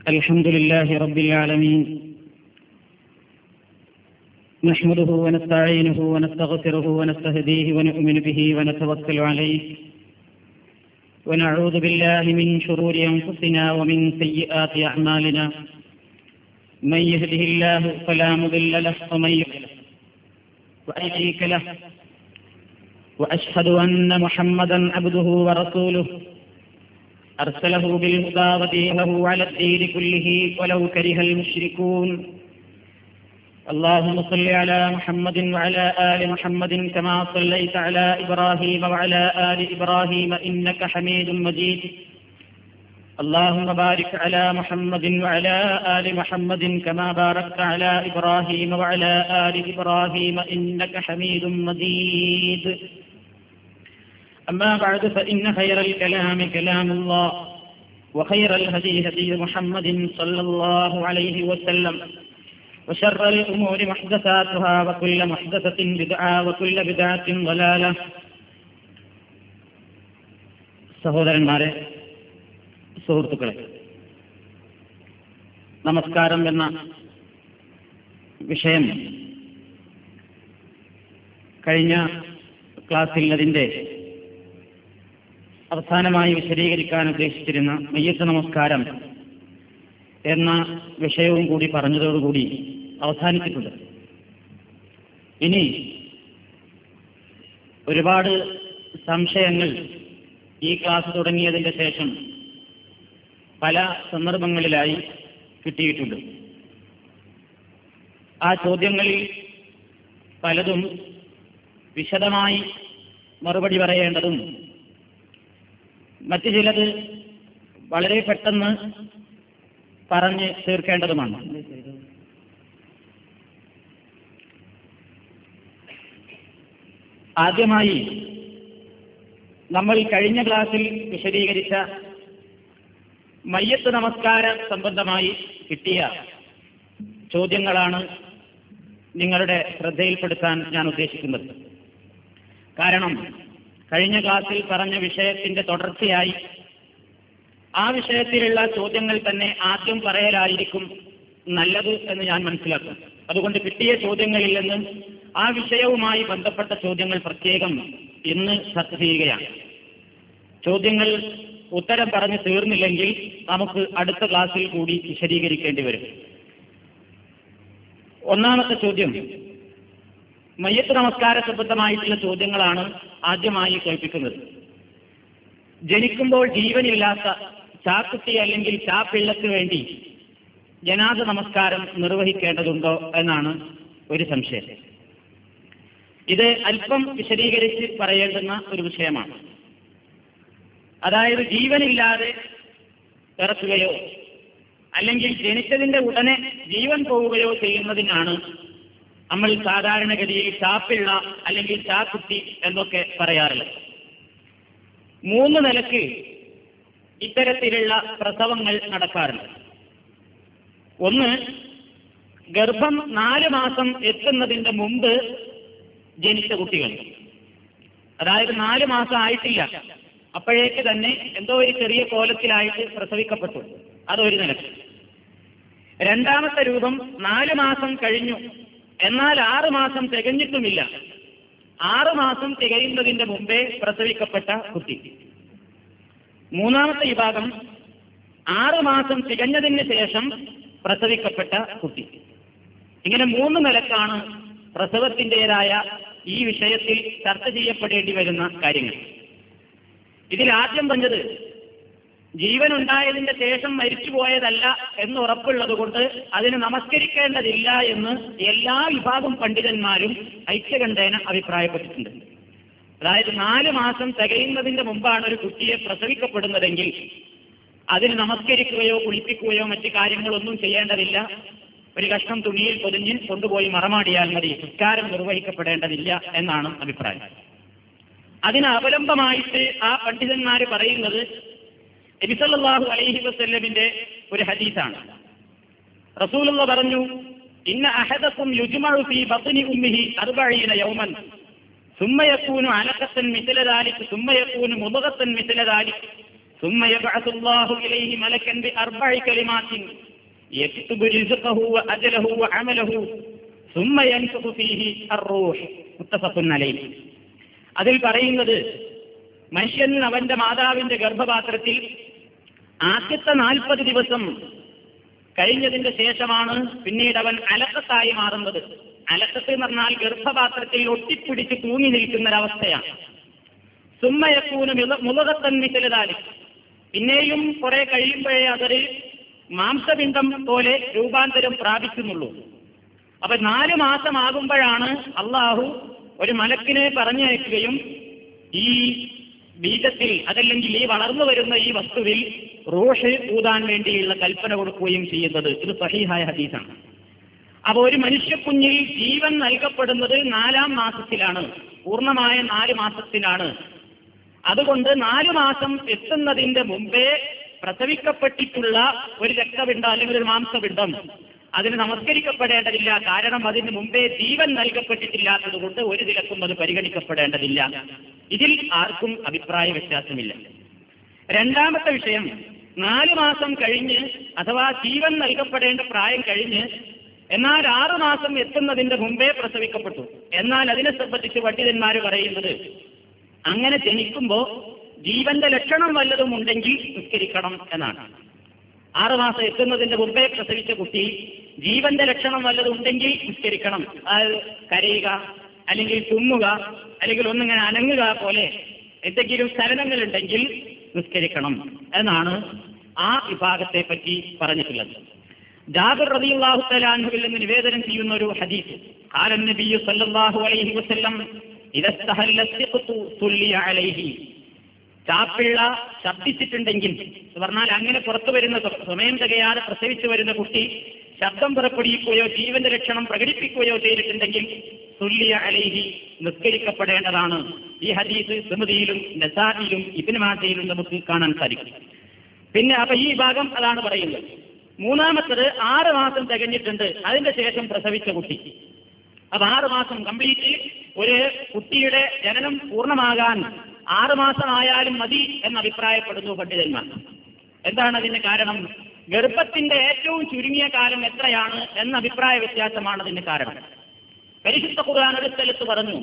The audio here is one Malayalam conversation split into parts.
الحمد لله رب العالمين نحمده ونستعينه ونستغفره ونستهديه ونؤمن به ونتوكل عليه ونعوذ بالله من شرور أنفسنا ومن سيئات أعمالنا من يهده الله فلا مضل له ومن يضلل وأن شريك له وأشهد أن محمدا عبده ورسوله أرسله بالهدى ودينه على الدين كله ولو كره المشركون اللهم صل على محمد وعلى آل محمد كما صليت على إبراهيم وعلى آل إبراهيم إنك حميد مجيد اللهم بارك على محمد وعلى آل محمد كما باركت على إبراهيم وعلى آل إبراهيم إنك حميد مجيد أما بعد فإن خير الكلام كلام الله وخير الهدي هدي محمد صلى الله عليه وسلم وشر الأمور محدثاتها وكل محدثة بدعة وكل بدعة ضلالة സഹോദരന്മാരെ സുഹൃത്തുക്കളെ നമസ്കാരം എന്ന വിഷയം കഴിഞ്ഞ ക്ലാസ്സിൽ അതിൻ്റെ അവസാനമായി വിശദീകരിക്കാൻ ഉദ്ദേശിച്ചിരുന്ന മയ്യത്ത് നമസ്കാരം എന്ന വിഷയവും കൂടി പറഞ്ഞതോടുകൂടി അവസാനിച്ചിട്ടുണ്ട് ഇനി ഒരുപാട് സംശയങ്ങൾ ഈ ക്ലാസ് തുടങ്ങിയതിന്റെ ശേഷം പല സന്ദർഭങ്ങളിലായി കിട്ടിയിട്ടുണ്ട് ആ ചോദ്യങ്ങളിൽ പലതും വിശദമായി മറുപടി പറയേണ്ടതും മറ്റു ചിലത് വളരെ പെട്ടെന്ന് പറഞ്ഞ് തീർക്കേണ്ടതുമാണ് ആദ്യമായി നമ്മൾ കഴിഞ്ഞ ക്ലാസ്സിൽ വിശദീകരിച്ച മയ്യത്ത് നമസ്കാര സംബന്ധമായി കിട്ടിയ ചോദ്യങ്ങളാണ് നിങ്ങളുടെ ശ്രദ്ധയിൽപ്പെടുത്താൻ ഞാൻ ഉദ്ദേശിക്കുന്നത് കാരണം കഴിഞ്ഞ ക്ലാസ്സിൽ പറഞ്ഞ വിഷയത്തിന്റെ തുടർച്ചയായി ആ വിഷയത്തിലുള്ള ചോദ്യങ്ങൾ തന്നെ ആദ്യം പറയലായിരിക്കും നല്ലത് എന്ന് ഞാൻ മനസ്സിലാക്കും അതുകൊണ്ട് കിട്ടിയ ചോദ്യങ്ങളിൽ നിന്ന് ആ വിഷയവുമായി ബന്ധപ്പെട്ട ചോദ്യങ്ങൾ പ്രത്യേകം ഇന്ന് ചർച്ച ചെയ്യുകയാണ് ചോദ്യങ്ങൾ ഉത്തരം പറഞ്ഞു തീർന്നില്ലെങ്കിൽ നമുക്ക് അടുത്ത ക്ലാസ്സിൽ കൂടി വിശദീകരിക്കേണ്ടി വരും ഒന്നാമത്തെ ചോദ്യം മയ്യത്ത് നമസ്കാര സംബന്ധമായിട്ടുള്ള ചോദ്യങ്ങളാണ് ആദ്യമായി കേൾപ്പിക്കുന്നത് ജനിക്കുമ്പോൾ ജീവനില്ലാത്ത ചാക്കുട്ടി അല്ലെങ്കിൽ ചാപ്പിള്ളക്ക് വേണ്ടി ജനാദ നമസ്കാരം നിർവഹിക്കേണ്ടതുണ്ടോ എന്നാണ് ഒരു സംശയം ഇത് അല്പം വിശദീകരിച്ച് പറയേണ്ടുന്ന ഒരു വിഷയമാണ് അതായത് ജീവനില്ലാതെ ഇറക്കുകയോ അല്ലെങ്കിൽ ജനിച്ചതിന്റെ ഉടനെ ജീവൻ പോവുകയോ ചെയ്യുന്നതിനാണ് നമ്മൾ സാധാരണഗതിയിൽ ചാപ്പിള്ള അല്ലെങ്കിൽ ചാക്കുട്ടി എന്നൊക്കെ പറയാറുള്ളത് മൂന്ന് നിലക്ക് ഇത്തരത്തിലുള്ള പ്രസവങ്ങൾ നടക്കാറുണ്ട് ഒന്ന് ഗർഭം നാല് മാസം എത്തുന്നതിന്റെ മുമ്പ് ജനിച്ച കുട്ടികൾ അതായത് നാല് മാസം ആയിട്ടില്ല അപ്പോഴേക്ക് തന്നെ എന്തോ ഒരു ചെറിയ കോലത്തിലായിട്ട് പ്രസവിക്കപ്പെട്ടു അതൊരു നിലക്ക് രണ്ടാമത്തെ രൂപം നാല് മാസം കഴിഞ്ഞു എന്നാൽ ആറ് മാസം തികഞ്ഞിട്ടുമില്ല ആറ് മാസം തികയുന്നതിന്റെ മുമ്പേ പ്രസവിക്കപ്പെട്ട കുട്ടി മൂന്നാമത്തെ വിഭാഗം ആറ് മാസം തികഞ്ഞതിന് ശേഷം പ്രസവിക്കപ്പെട്ട കുട്ടി ഇങ്ങനെ മൂന്ന് നിലക്കാണ് പ്രസവത്തിൻ്റെതായ ഈ വിഷയത്തിൽ ചർച്ച ചെയ്യപ്പെടേണ്ടി വരുന്ന കാര്യങ്ങൾ ഇതിൽ ആദ്യം പറഞ്ഞത് ജീവൻ ഉണ്ടായതിന്റെ ശേഷം മരിച്ചുപോയതല്ല എന്ന് ഉറപ്പുള്ളത് കൊണ്ട് അതിന് നമസ്കരിക്കേണ്ടതില്ല എന്ന് എല്ലാ വിഭാഗം പണ്ഡിതന്മാരും ഐക്യകണ്ഠേന അഭിപ്രായപ്പെട്ടിട്ടുണ്ട് അതായത് നാല് മാസം തികയുന്നതിന്റെ മുമ്പാണ് ഒരു കുട്ടിയെ പ്രസവിക്കപ്പെടുന്നതെങ്കിൽ അതിന് നമസ്കരിക്കുകയോ കുളിപ്പിക്കുകയോ മറ്റു കാര്യങ്ങളൊന്നും ചെയ്യേണ്ടതില്ല ഒരു കഷ്ണം തുണിയിൽ പൊതിഞ്ഞ് കൊണ്ടുപോയി മറമാടിയാൽ മതി സംസ്കാരം നിർവഹിക്കപ്പെടേണ്ടതില്ല എന്നാണ് അഭിപ്രായം അതിന് അവലംബമായിട്ട് ആ പണ്ഡിതന്മാര് പറയുന്നത് നബിസല്ലാഹു അലൈഹി വസ്ല്ലമിന്റെ ഒരു ഹദീസാണ് റസൂലുള്ള പറഞ്ഞു ഇന്ന അഹദക്കും യുജ്മഉ ഫീ ബത്നി ഉമ്മിഹി അർബഈന യൗമൻ ثم يكون علقة مثل ذلك ثم يكون مضغة مثل ذلك ثم يبعث الله إليه ملكا بأربع كلمات يكتب رزقه وأجله وعمله ثم ينفخ فيه الروح متفق عليه അതിൽ പറയുന്നത് മനുഷ്യൻ അവന്റെ മാതാവിന്റെ ഗർഭപാത്രത്തിൽ ആദ്യത്തെ നാൽപ്പത് ദിവസം കഴിഞ്ഞതിന്റെ ശേഷമാണ് പിന്നീട് അവൻ അലക്കത്തായി മാറുന്നത് അലക്കത്ത് എന്ന് പറഞ്ഞാൽ ഗർഭപാത്രത്തിൽ ഒട്ടിപ്പിടിച്ച് തൂങ്ങി നിൽക്കുന്ന ഒരവസ്ഥയാണ് സുമ്മയക്കൂന് മുളകത്തൻ മിസലുതാലി പിന്നെയും കുറെ കഴിയുമ്പോഴേ അതൊരു മാംസപിണ്ഡം പോലെ രൂപാന്തരം പ്രാപിക്കുന്നുള്ളൂ അപ്പൊ നാല് മാസമാകുമ്പോഴാണ് അള്ളാഹു ഒരു മലക്കിനെ പറഞ്ഞയക്കുകയും ഈ ബീജത്തിൽ അതല്ലെങ്കിൽ ഈ വളർന്നു വരുന്ന ഈ വസ്തുവിൽ റോഷ് ഊതാൻ വേണ്ടിയുള്ള കൽപ്പന കൊടുക്കുകയും ചെയ്യുന്നത് ഇത് സഹീഹായ ഹദീസാണ് അപ്പൊ ഒരു മനുഷ്യക്കുഞ്ഞിൽ ജീവൻ നൽകപ്പെടുന്നത് നാലാം മാസത്തിലാണ് പൂർണ്ണമായ നാല് മാസത്തിലാണ് അതുകൊണ്ട് നാല് മാസം എത്തുന്നതിന്റെ മുമ്പേ പ്രസവിക്കപ്പെട്ടിട്ടുള്ള ഒരു രക്തപിണ്ഡം അല്ലെങ്കിൽ ഒരു മാംസപിണ്ഡം അതിന് നമസ്കരിക്കപ്പെടേണ്ടതില്ല കാരണം അതിന് മുമ്പേ ജീവൻ നൽകപ്പെട്ടിട്ടില്ലാത്തത് കൊണ്ട് ഒരു നിലക്കും അത് പരിഗണിക്കപ്പെടേണ്ടതില്ല ഇതിൽ ആർക്കും അഭിപ്രായ വ്യത്യാസമില്ല രണ്ടാമത്തെ വിഷയം നാല് മാസം കഴിഞ്ഞ് അഥവാ ജീവൻ നൽകപ്പെടേണ്ട പ്രായം കഴിഞ്ഞ് എന്നാൽ ആറു മാസം എത്തുന്നതിന്റെ മുമ്പേ പ്രസവിക്കപ്പെട്ടു എന്നാൽ അതിനെ സംബന്ധിച്ച് പണ്ഡിതന്മാർ പറയുന്നത് അങ്ങനെ ജനിക്കുമ്പോ ജീവന്റെ ലക്ഷണം വല്ലതും ഉണ്ടെങ്കിൽ നിസ്കരിക്കണം എന്നാണ് ആറുമാസം എത്തുന്നതിന്റെ മുമ്പേ പ്രസവിച്ച കുട്ടി ജീവന്റെ ലക്ഷണം വല്ലതും ഉണ്ടെങ്കിൽ നിസ്കരിക്കണം അതായത് കരയുക അല്ലെങ്കിൽ തുമ്മുക അല്ലെങ്കിൽ ഒന്നിങ്ങനെ അനങ്ങുക പോലെ എന്തെങ്കിലും ചലനങ്ങളുണ്ടെങ്കിൽ നിസ്കരിക്കണം എന്നാണ് ആ വിഭാഗത്തെ പറ്റി പറഞ്ഞിട്ടുള്ളത് ജാബിർ റളിയല്ലാഹു തആല അൻഹുവിൽ നിന്ന് നിവേദനം ചെയ്യുന്ന ഒരു ഹദീസ് ഖാല നബിയു സല്ലല്ലാഹു അലൈഹി വസല്ലം ഇദസ്തഹല്ല സിഖ്തു തുല്ലിയ അലൈഹി ചാപ്പിള്ള ശബ്ദിച്ചിട്ടുണ്ടെങ്കിൽ എന്ന് പറഞ്ഞാൽ അങ്ങനെ പുറത്തു വരുന്ന സമയം തികയാതെ പ്രസവിച്ചു വരുന്ന കുട്ടി ശബ്ദം പുറപ്പെടുവിക്കുകയോ ജീവന്റെ ലക്ഷണം പ്രകടിപ്പിക്കുകയോ ചെയ്തിട്ടുണ്ടെങ്കിൽ തുല്യ അലൈഹി നിസ്കരിക്കപ്പെടേണ്ടതാണ് ഈ ഹദീസ് സുമതിയിലും നസാഹിയിലും ഇബിന് മാറ്റയിലും നമുക്ക് കാണാൻ സാധിക്കും പിന്നെ അപ്പൊ ഈ ഭാഗം അതാണ് പറയുന്നത് മൂന്നാമത്തത് ആറ് മാസം തികഞ്ഞിട്ടുണ്ട് അതിന്റെ ശേഷം പ്രസവിച്ച കുട്ടി അപ്പൊ ആറ് മാസം കംപ്ലീറ്റ് ഒരു കുട്ടിയുടെ ജനനം പൂർണ്ണമാകാൻ ആറ് മാസമായാലും മതി എന്ന് അഭിപ്രായപ്പെടുന്നു പണ്ഡിതന്മാർ എന്താണ് അതിന് കാരണം ഗർഭത്തിന്റെ ഏറ്റവും ചുരുങ്ങിയ കാലം എത്രയാണ് എന്ന അഭിപ്രായ വ്യത്യാസമാണ് അതിന് കാരണം പരിശുദ്ധ ഖുർആൻ ഒരു സ്ഥലത്ത് പറഞ്ഞു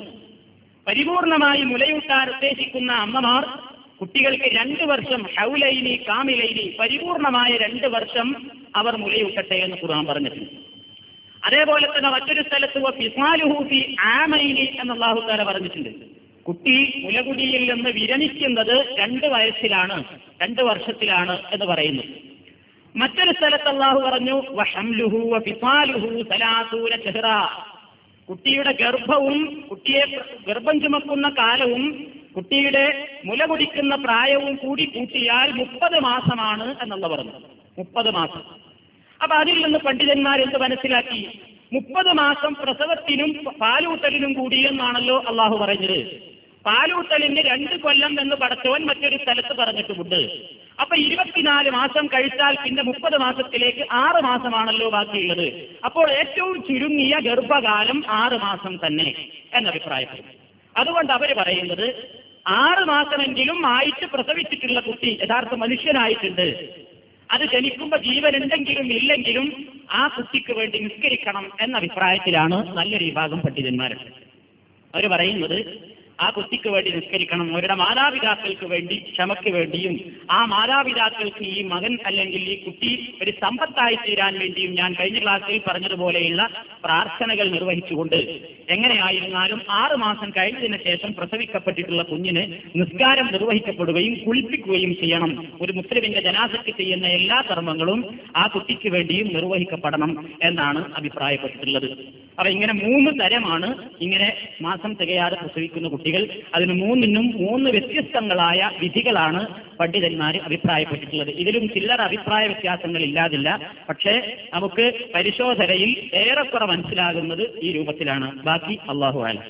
പരിപൂർണമായി മുലയൂട്ടാൻ ഉദ്ദേശിക്കുന്ന അമ്മമാർ കുട്ടികൾക്ക് രണ്ട് വർഷം ഹൗലൈനി കാമിലൈനി പരിപൂർണമായ രണ്ട് വർഷം അവർ മുലയൂട്ടട്ടെ എന്ന് ഖുർആൻ പറഞ്ഞിട്ടുണ്ട് അതേപോലെ തന്നെ മറ്റൊരു സ്ഥലത്ത് ഫിസാലുഹൂഫി ആമൈനി എന്ന് അള്ളാഹു താല പറഞ്ഞിട്ടുണ്ട് കുട്ടി മുലകുടിയിൽ നിന്ന് വിരമിക്കുന്നത് രണ്ട് വയസ്സിലാണ് രണ്ട് വർഷത്തിലാണ് എന്ന് പറയുന്നു മറ്റൊരു സ്ഥലത്ത് അള്ളാഹു പറഞ്ഞു വഹംലുഹു വഫിസാലുഹു സലാസൂന ചെഹ്റ കുട്ടിയുടെ ഗർഭവും കുട്ടിയെ ഗർഭം ചുമക്കുന്ന കാലവും കുട്ടിയുടെ മുല കുടിക്കുന്ന പ്രായവും കൂടി കൂട്ടിയാൽ മുപ്പത് മാസമാണ് എന്നുള്ള പറഞ്ഞു മുപ്പത് മാസം അപ്പൊ അതിൽ നിന്ന് പണ്ഡിതന്മാർ എന്ത് മനസ്സിലാക്കി മുപ്പത് മാസം പ്രസവത്തിനും പാലൂട്ടലിനും കൂടി എന്നാണല്ലോ അള്ളാഹു പറഞ്ഞത് പാലൂട്ടലിന് രണ്ട് കൊല്ലം എന്ന് പടച്ചവൻ മറ്റൊരു സ്ഥലത്ത് പറഞ്ഞിട്ടുമുണ്ട് അപ്പൊ ഇരുപത്തിനാല് മാസം കഴിച്ചാൽ പിന്നെ മുപ്പത് മാസത്തിലേക്ക് ആറ് മാസമാണല്ലോ ബാക്കിയുള്ളത് അപ്പോൾ ഏറ്റവും ചുരുങ്ങിയ ഗർഭകാലം ആറ് മാസം തന്നെ എന്നഭിപ്രായപ്പെടും അതുകൊണ്ട് അവർ പറയുന്നത് ആറ് മാസമെങ്കിലും ആയിട്ട് പ്രസവിച്ചിട്ടുള്ള കുട്ടി യഥാർത്ഥ മനുഷ്യനായിട്ടുണ്ട് അത് ജനിക്കുമ്പോൾ ജീവനുണ്ടെങ്കിലും ഇല്ലെങ്കിലും ആ കുട്ടിക്ക് വേണ്ടി നിസ്കരിക്കണം എന്ന അഭിപ്രായത്തിലാണ് നല്ലൊരു വിഭാഗം പണ്ഡിതന്മാരുണ്ട് അവർ പറയുന്നത് ആ കുട്ടിക്ക് വേണ്ടി നിസ്കരിക്കണം അവരുടെ മാതാപിതാക്കൾക്ക് വേണ്ടി ക്ഷമയ്ക്ക് വേണ്ടിയും ആ മാതാപിതാക്കൾക്ക് ഈ മകൻ അല്ലെങ്കിൽ ഈ കുട്ടി ഒരു സമ്പത്തായി തീരാൻ വേണ്ടിയും ഞാൻ കഴിഞ്ഞ ക്ലാസ്സിൽ പറഞ്ഞതുപോലെയുള്ള പ്രാർത്ഥനകൾ നിർവഹിച്ചുകൊണ്ട് എങ്ങനെയായിരുന്നാലും ആറ് മാസം കഴിഞ്ഞതിന് ശേഷം പ്രസവിക്കപ്പെട്ടിട്ടുള്ള കുഞ്ഞിന് നിസ്കാരം നിർവഹിക്കപ്പെടുകയും കുളിപ്പിക്കുകയും ചെയ്യണം ഒരു മുസ്ലിമിന്റെ ജനാസയ്ക്ക് ചെയ്യുന്ന എല്ലാ കർമ്മങ്ങളും ആ കുട്ടിക്ക് വേണ്ടിയും നിർവഹിക്കപ്പെടണം എന്നാണ് അഭിപ്രായപ്പെട്ടിട്ടുള്ളത് അപ്പൊ ഇങ്ങനെ മൂന്ന് തരമാണ് ഇങ്ങനെ മാസം തികയാതെ പ്രസവിക്കുന്ന കുട്ടികൾ അതിന് മൂന്നിനും മൂന്ന് വ്യത്യസ്തങ്ങളായ വിധികളാണ് പണ്ഡിതന്മാർ അഭിപ്രായപ്പെട്ടിട്ടുള്ളത് ഇതിലും ചില്ലറ അഭിപ്രായ വ്യത്യാസങ്ങൾ ഇല്ലാതില്ല പക്ഷേ നമുക്ക് പരിശോധനയിൽ ഏറെക്കുറെ മനസ്സിലാകുന്നത് ഈ രൂപത്തിലാണ് ബാക്കി അള്ളാഹു ആല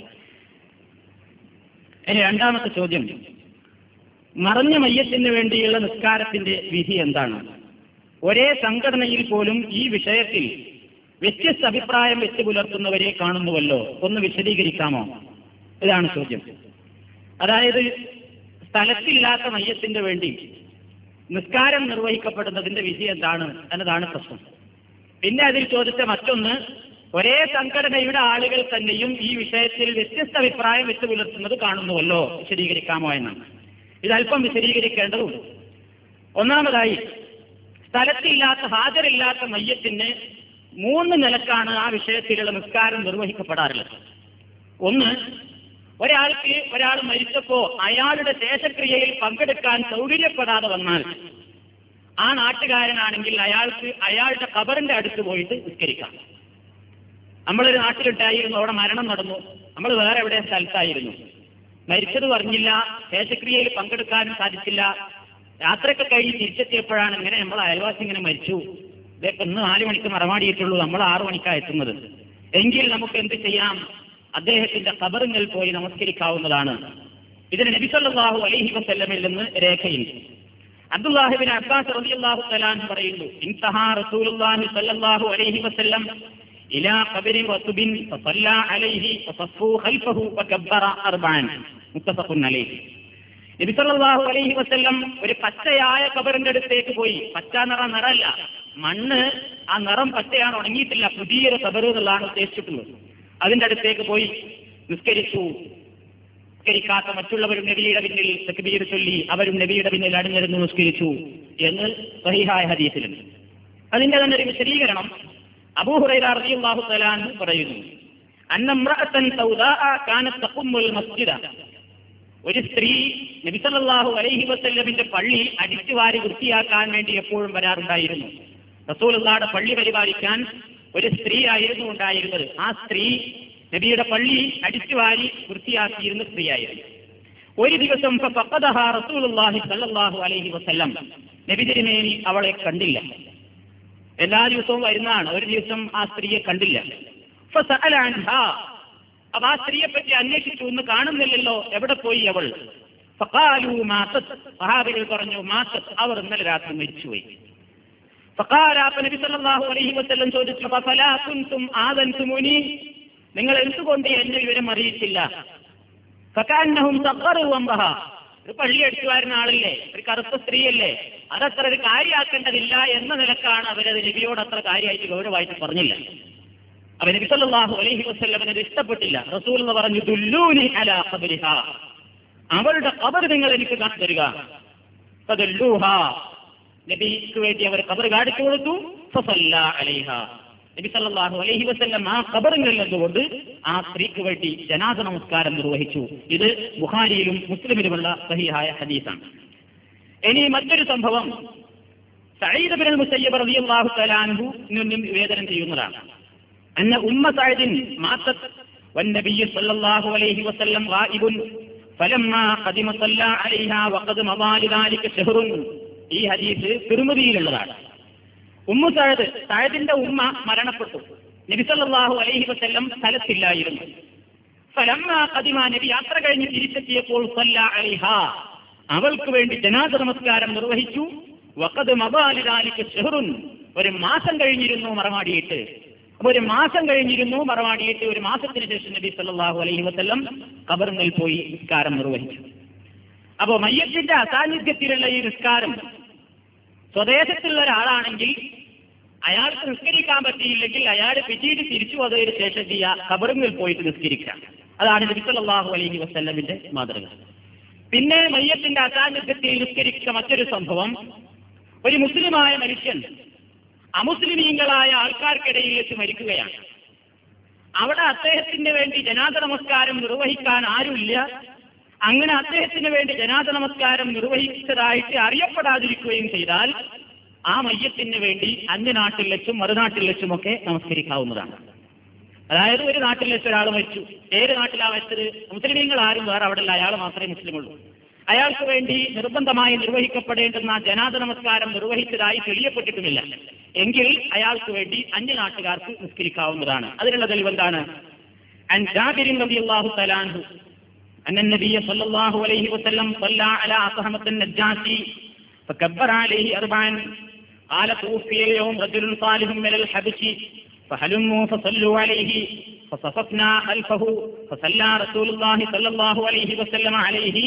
ഇനി രണ്ടാമത്തെ ചോദ്യം മറഞ്ഞ മയ്യത്തിന് വേണ്ടിയുള്ള നിസ്കാരത്തിന്റെ വിധി എന്താണ് ഒരേ സംഘടനയിൽ പോലും ഈ വിഷയത്തിൽ വ്യത്യസ്ത അഭിപ്രായം വെച്ച് പുലർത്തുന്നവരെ കാണുന്നുവല്ലോ ഒന്ന് വിശദീകരിക്കാമോ ഇതാണ് ചോദ്യം അതായത് സ്ഥലത്തില്ലാത്ത മയ്യത്തിന്റെ വേണ്ടി നിസ്കാരം നിർവഹിക്കപ്പെടുന്നതിന്റെ വിധി എന്താണ് എന്നതാണ് പ്രശ്നം പിന്നെ അതിൽ ചോദിച്ച മറ്റൊന്ന് ഒരേ സംഘടനയുടെ ആളുകൾ തന്നെയും ഈ വിഷയത്തിൽ വ്യത്യസ്ത അഭിപ്രായം വെച്ച് പുലർത്തുന്നത് കാണുന്നുവല്ലോ വിശദീകരിക്കാമോ എന്നാണ് ഇത് അല്പം വിശദീകരിക്കേണ്ടതുണ്ട് ഒന്നാമതായി സ്ഥലത്തില്ലാത്ത ഹാജരില്ലാത്ത മയ്യത്തിന് മൂന്ന് നിലക്കാണ് ആ വിഷയത്തിലുള്ള നിസ്കാരം നിർവഹിക്കപ്പെടാറുള്ളത് ഒന്ന് ഒരാൾക്ക് ഒരാൾ മരിച്ചപ്പോ അയാളുടെ ശേഷക്രിയയിൽ പങ്കെടുക്കാൻ സൗകര്യപ്പെടാതെ വന്നാൽ ആ നാട്ടുകാരനാണെങ്കിൽ അയാൾക്ക് അയാളുടെ കബറിന്റെ അടുത്ത് പോയിട്ട് നിസ്കരിക്കാം നമ്മളൊരു നാട്ടിലുണ്ടായിരുന്നു അവിടെ മരണം നടന്നു നമ്മൾ വേറെ എവിടെ സ്ഥലത്തായിരുന്നു മരിച്ചത് പറഞ്ഞില്ല ശേഷക്രിയയിൽ പങ്കെടുക്കാനും സാധിച്ചില്ല യാത്രയൊക്കെ കഴിഞ്ഞ് തിരിച്ചെത്തിയപ്പോഴാണ് ഇങ്ങനെ നമ്മൾ അയൽവാസി ഇങ്ങനെ മരിച്ചു ഇതൊക്കെ ഇന്ന് നാല് മണിക്ക് മറമാടിയിട്ടുള്ളൂ നമ്മൾ ആറു മണിക്കാണ് എത്തുന്നത് എങ്കിൽ നമുക്ക് എന്ത് ചെയ്യാം അദ്ദേഹത്തിന്റെ കബറിങ്ങിൽ പോയി നമസ്കരിക്കാവുന്നതാണ് ഇതിന് നബിസല്ലാഹു അലൈഹി വസല്ലമിൽ നിന്ന് രേഖയുണ്ട് അബ്ദുല്ലാഹിബിൻ അബ്ബാസ് റളിയല്ലാഹു തആല പറയുന്നു ഇൻതഹാ റസൂലുള്ളാഹി സ്വല്ലല്ലാഹു അലൈഹി വസല്ലം ഇലാ ഖബരി വസുബിൻ ഫസല്ലാ അലൈഹി വസഫു ഖൽഫഹു വകബ്ബറ അർബഅൻ മുത്തഫഖുൻ അലൈഹി നബി സല്ലല്ലാഹു അലൈഹി വസല്ലം ഒരു പച്ചയായ കബറിന്റെ അടുത്തേക്ക് പോയി പച്ച നിറ നിറല്ല മണ്ണ് ആ നിറം പച്ചയാണ് ഉണങ്ങിയിട്ടില്ല പുതിയൊരു കബറ് എന്നുള്ളതാണ് ഉദ്ദേശിച്ചിട്ടുള്ളത് അതിന്റെ അടുത്തേക്ക് പോയി നിസ്കരിച്ചു നിസ്കരിക്കാത്ത മറ്റുള്ളവരും നബിയുടെ പിന്നിൽ തക്ബീർ ചൊല്ലി അവരും നബിയുടെ പിന്നിൽ അണിഞ്ഞിരുന്ന് നിസ്കരിച്ചു എന്ന് സഹിഹായ ഹദീസിലുണ്ട് അതിന്റെ തന്നെ ഒരു വിശദീകരണം അബൂഹുറൈറ റളിയല്ലാഹു തആല അൻഹു പറയുന്നു അന്നമ്രഅത്തൻ സൗദാഅ കാനത്ത് തഖുമ്മുൽ മസ്ജിദ ഒരു സ്ത്രീ നബി സല്ലല്ലാഹു അലൈഹി വസല്ലമിന്റെ പള്ളി അടിച്ചു വാരി വൃത്തിയാക്കാൻ വേണ്ടി എപ്പോഴും വരാറുണ്ടായിരുന്നു റസൂലുള്ളാഹിയുടെ പള്ളി പരിപാലിക്കാൻ ഒരു സ്ത്രീ ആയിരുന്നു ഉണ്ടായിരുന്നത് ആ സ്ത്രീ നബിയുടെ പള്ളി അടിച്ചു വാരി വൃത്തിയാക്കിയിരുന്ന സ്ത്രീയായിരുന്നു ഒരു ദിവസം ഫഖദഹ റസൂലുള്ളാഹി സല്ലല്ലാഹു അലൈഹി വസല്ലം നബി തിരുമേനി അവളെ കണ്ടില്ല എല്ലാ ദിവസവും വരുന്നതാണ് ഒരു ദിവസം ആ സ്ത്രീയെ കണ്ടില്ല ഫസഅല അൻഹാ അപ്പൊ ആ സ്ത്രീയെ പറ്റി അന്വേഷിച്ചു ഒന്ന് കാണുന്നില്ലല്ലോ എവിടെ പോയി അവൾ ഫഖാലു മാസത്ത് സഹാബികൾ പറഞ്ഞു മാസത്ത് അവർ ഇന്നലെ രാത്രി മരിച്ചുപോയി ഫഖാല അപ്പൊ നബി സല്ലല്ലാഹു അലൈഹി വസല്ലം ചോദിച്ചു ഫലാ കുൻതും ആദൻതുമുനി നിങ്ങൾ എന്തുകൊണ്ട് എന്നെ വിവരം അറിയിച്ചില്ല ഫകാന്നഹും സഖറു വംബഹ ഒരു പള്ളി അടിച്ചു വരുന്ന ആളല്ലേ ഒരു കറുത്ത സ്ത്രീയല്ലേ അതത്ര ഒരു കാര്യമാക്കേണ്ടതില്ല എന്ന നിലക്കാണ് അവരത് നബിയോട് അത്ര കാര്യമായിട്ട് ഗൗരവമായിട്ട് പറഞ്ഞില്ല അവൻ നബി സല്ലല്ലാഹു അലൈഹി വസല്ലമന് ഇത് ഇഷ്ടപ്പെട്ടില്ല റസൂൽ എന്ന് പറഞ്ഞു ദുല്ലൂനി അലാ ഖബരിഹ അവളുടെ ഖബർ നിങ്ങൾ എനിക്ക് കാണിച്ചു തരിക ഫദല്ലൂഹ നബിക്ക് വേണ്ടി അവർ ഖബർ കാണിച്ചു കൊടുത്തു ഫസല്ല അലൈഹ നബി സല്ലല്ലാഹു അലൈഹി വസല്ലം ആ ഖബറിൽ നിന്നുകൊണ്ട് ആ സ്ത്രീക്ക് വേണ്ടി ജനാസ നമസ്കാരം നിർവഹിച്ചു ഇത് ബുഖാരിയിലും മുസ്ലിമിലുമുള്ള സഹിഹായ ഹദീസാണ് ഇനി മറ്റൊരു സംഭവം സഈദ് ബിൻ മുസയ്യബ് റളിയല്ലാഹു തആല അൻഹു നിന്നും നിവേദനം ചെയ്യുന്നതാണ് അന്ന ഉമ്മ സഅദിൻ മാത്തത് والنبي صلى الله عليه وسلم غائب فلما قدم صلى عليها وقد مضى لذلك شهر ഈ ഹദീസ് തിരുമതിയിലുള്ളതാണ് ഉമ്മു സഅദ് സഅദിന്റെ ഉമ്മ മരണപ്പെട്ടു നബി സല്ലല്ലാഹു അലൈഹി വസല്ലം സ്ഥലത്തില്ലായിരുന്നു ഫലമ്മ ഖദിമ നബി യാത്ര കഴിഞ്ഞ് തിരിച്ചെത്തിയപ്പോൾ സല്ല അലൈഹ അവൾക്ക് വേണ്ടി ജനാദ നമസ്കാരം നിർവഹിച്ചു വഖദ് മബാലിദാലിക്ക് ഷെഹറുൻ ഒരു മാസം കഴിഞ്ഞിരുന്നു മറമാടിയിട്ട് അപ്പൊ ഒരു മാസം കഴിഞ്ഞിരുന്നു മറമാടിയിട്ട് ഒരു മാസത്തിന് ശേഷം നബി സല്ലല്ലാഹു അലൈഹി വസല്ലം ഖബറിൽ പോയി നിസ്കാരം നിർവഹിച്ചു അപ്പോ മയ്യത്തിന്റെ അസാന്നിധ്യത്തിലുള്ള ഈ നിസ്കാരം സ്വദേശത്തുള്ള ഒരാളാണെങ്കിൽ അയാൾക്ക് നിസ്കരിക്കാൻ പറ്റിയില്ലെങ്കിൽ അയാൾ പിന്നീട് തിരിച്ചു വന്നതിന് ശേഷം ചെയ്യുക ഖബറിൽ പോയിട്ട് നിസ്കരിക്കാം അതാണ് നബി സല്ലല്ലാഹു അലൈഹി വസല്ലമിന്റെ മാതൃക പിന്നെ മയ്യത്തിന്റെ അസാന്നിധ്യത്തിൽ നിസ്കരിച്ച മറ്റൊരു സംഭവം ഒരു മുസ്ലിമായ മനുഷ്യൻ അമുസ്ലിമീങ്ങളായ ആൾക്കാർക്കിടയിൽ വെച്ച് മരിക്കുകയാണ് അവിടെ അദ്ദേഹത്തിന് വേണ്ടി ജനാദ നമസ്കാരം നിർവഹിക്കാൻ ആരുമില്ല അങ്ങനെ അദ്ദേഹത്തിന് വേണ്ടി ജനാദ നമസ്കാരം നിർവഹിച്ചതായിട്ട് അറിയപ്പെടാതിരിക്കുകയും ചെയ്താൽ ആ മയ്യത്തിന് വേണ്ടി അന്യനാട്ടിൽ വെച്ചും മറുനാട്ടിൽ വെച്ചുമൊക്കെ നമസ്കരിക്കാവുന്നതാണ് അതായത് ഒരു നാട്ടിൽ വെച്ച് ഒരാൾ മരിച്ചു ഏത് നാട്ടിലാ വെച്ചത് മുസ്ലിമീങ്ങൾ ആരും വേറെ അവിടെ ഇല്ല അയാൾ മാത്രമേ മുസ്ലിമുള്ളൂ അയാൾക്ക് വേണ്ടി നിർബന്ധമായി നിർവഹിക്കപ്പെടേണ്ടുന്ന ജനാദ നമസ്കാരം നിർവഹിച്ചതായി തെളിയപ്പെട്ടിട്ടുമില്ല എങ്കിൽ അയാൾക്ക് വേണ്ടി അന്യനാട്ടുകാർക്ക് നിസ്കരിക്കാവുന്നതാണ് അതിനുള്ള തെളിവെന്താണ് عن جابر رضي الله تعالى عنه أن النبي صلى الله عليه وسلم صلى على أصحمة النجاشي فكبر عليه أربعا قال توفي اليوم رجل صالح من الحبش فهلموا فصلوا عليه فصففنا خلفه فصلى رسول الله صلى الله عليه وسلم عليه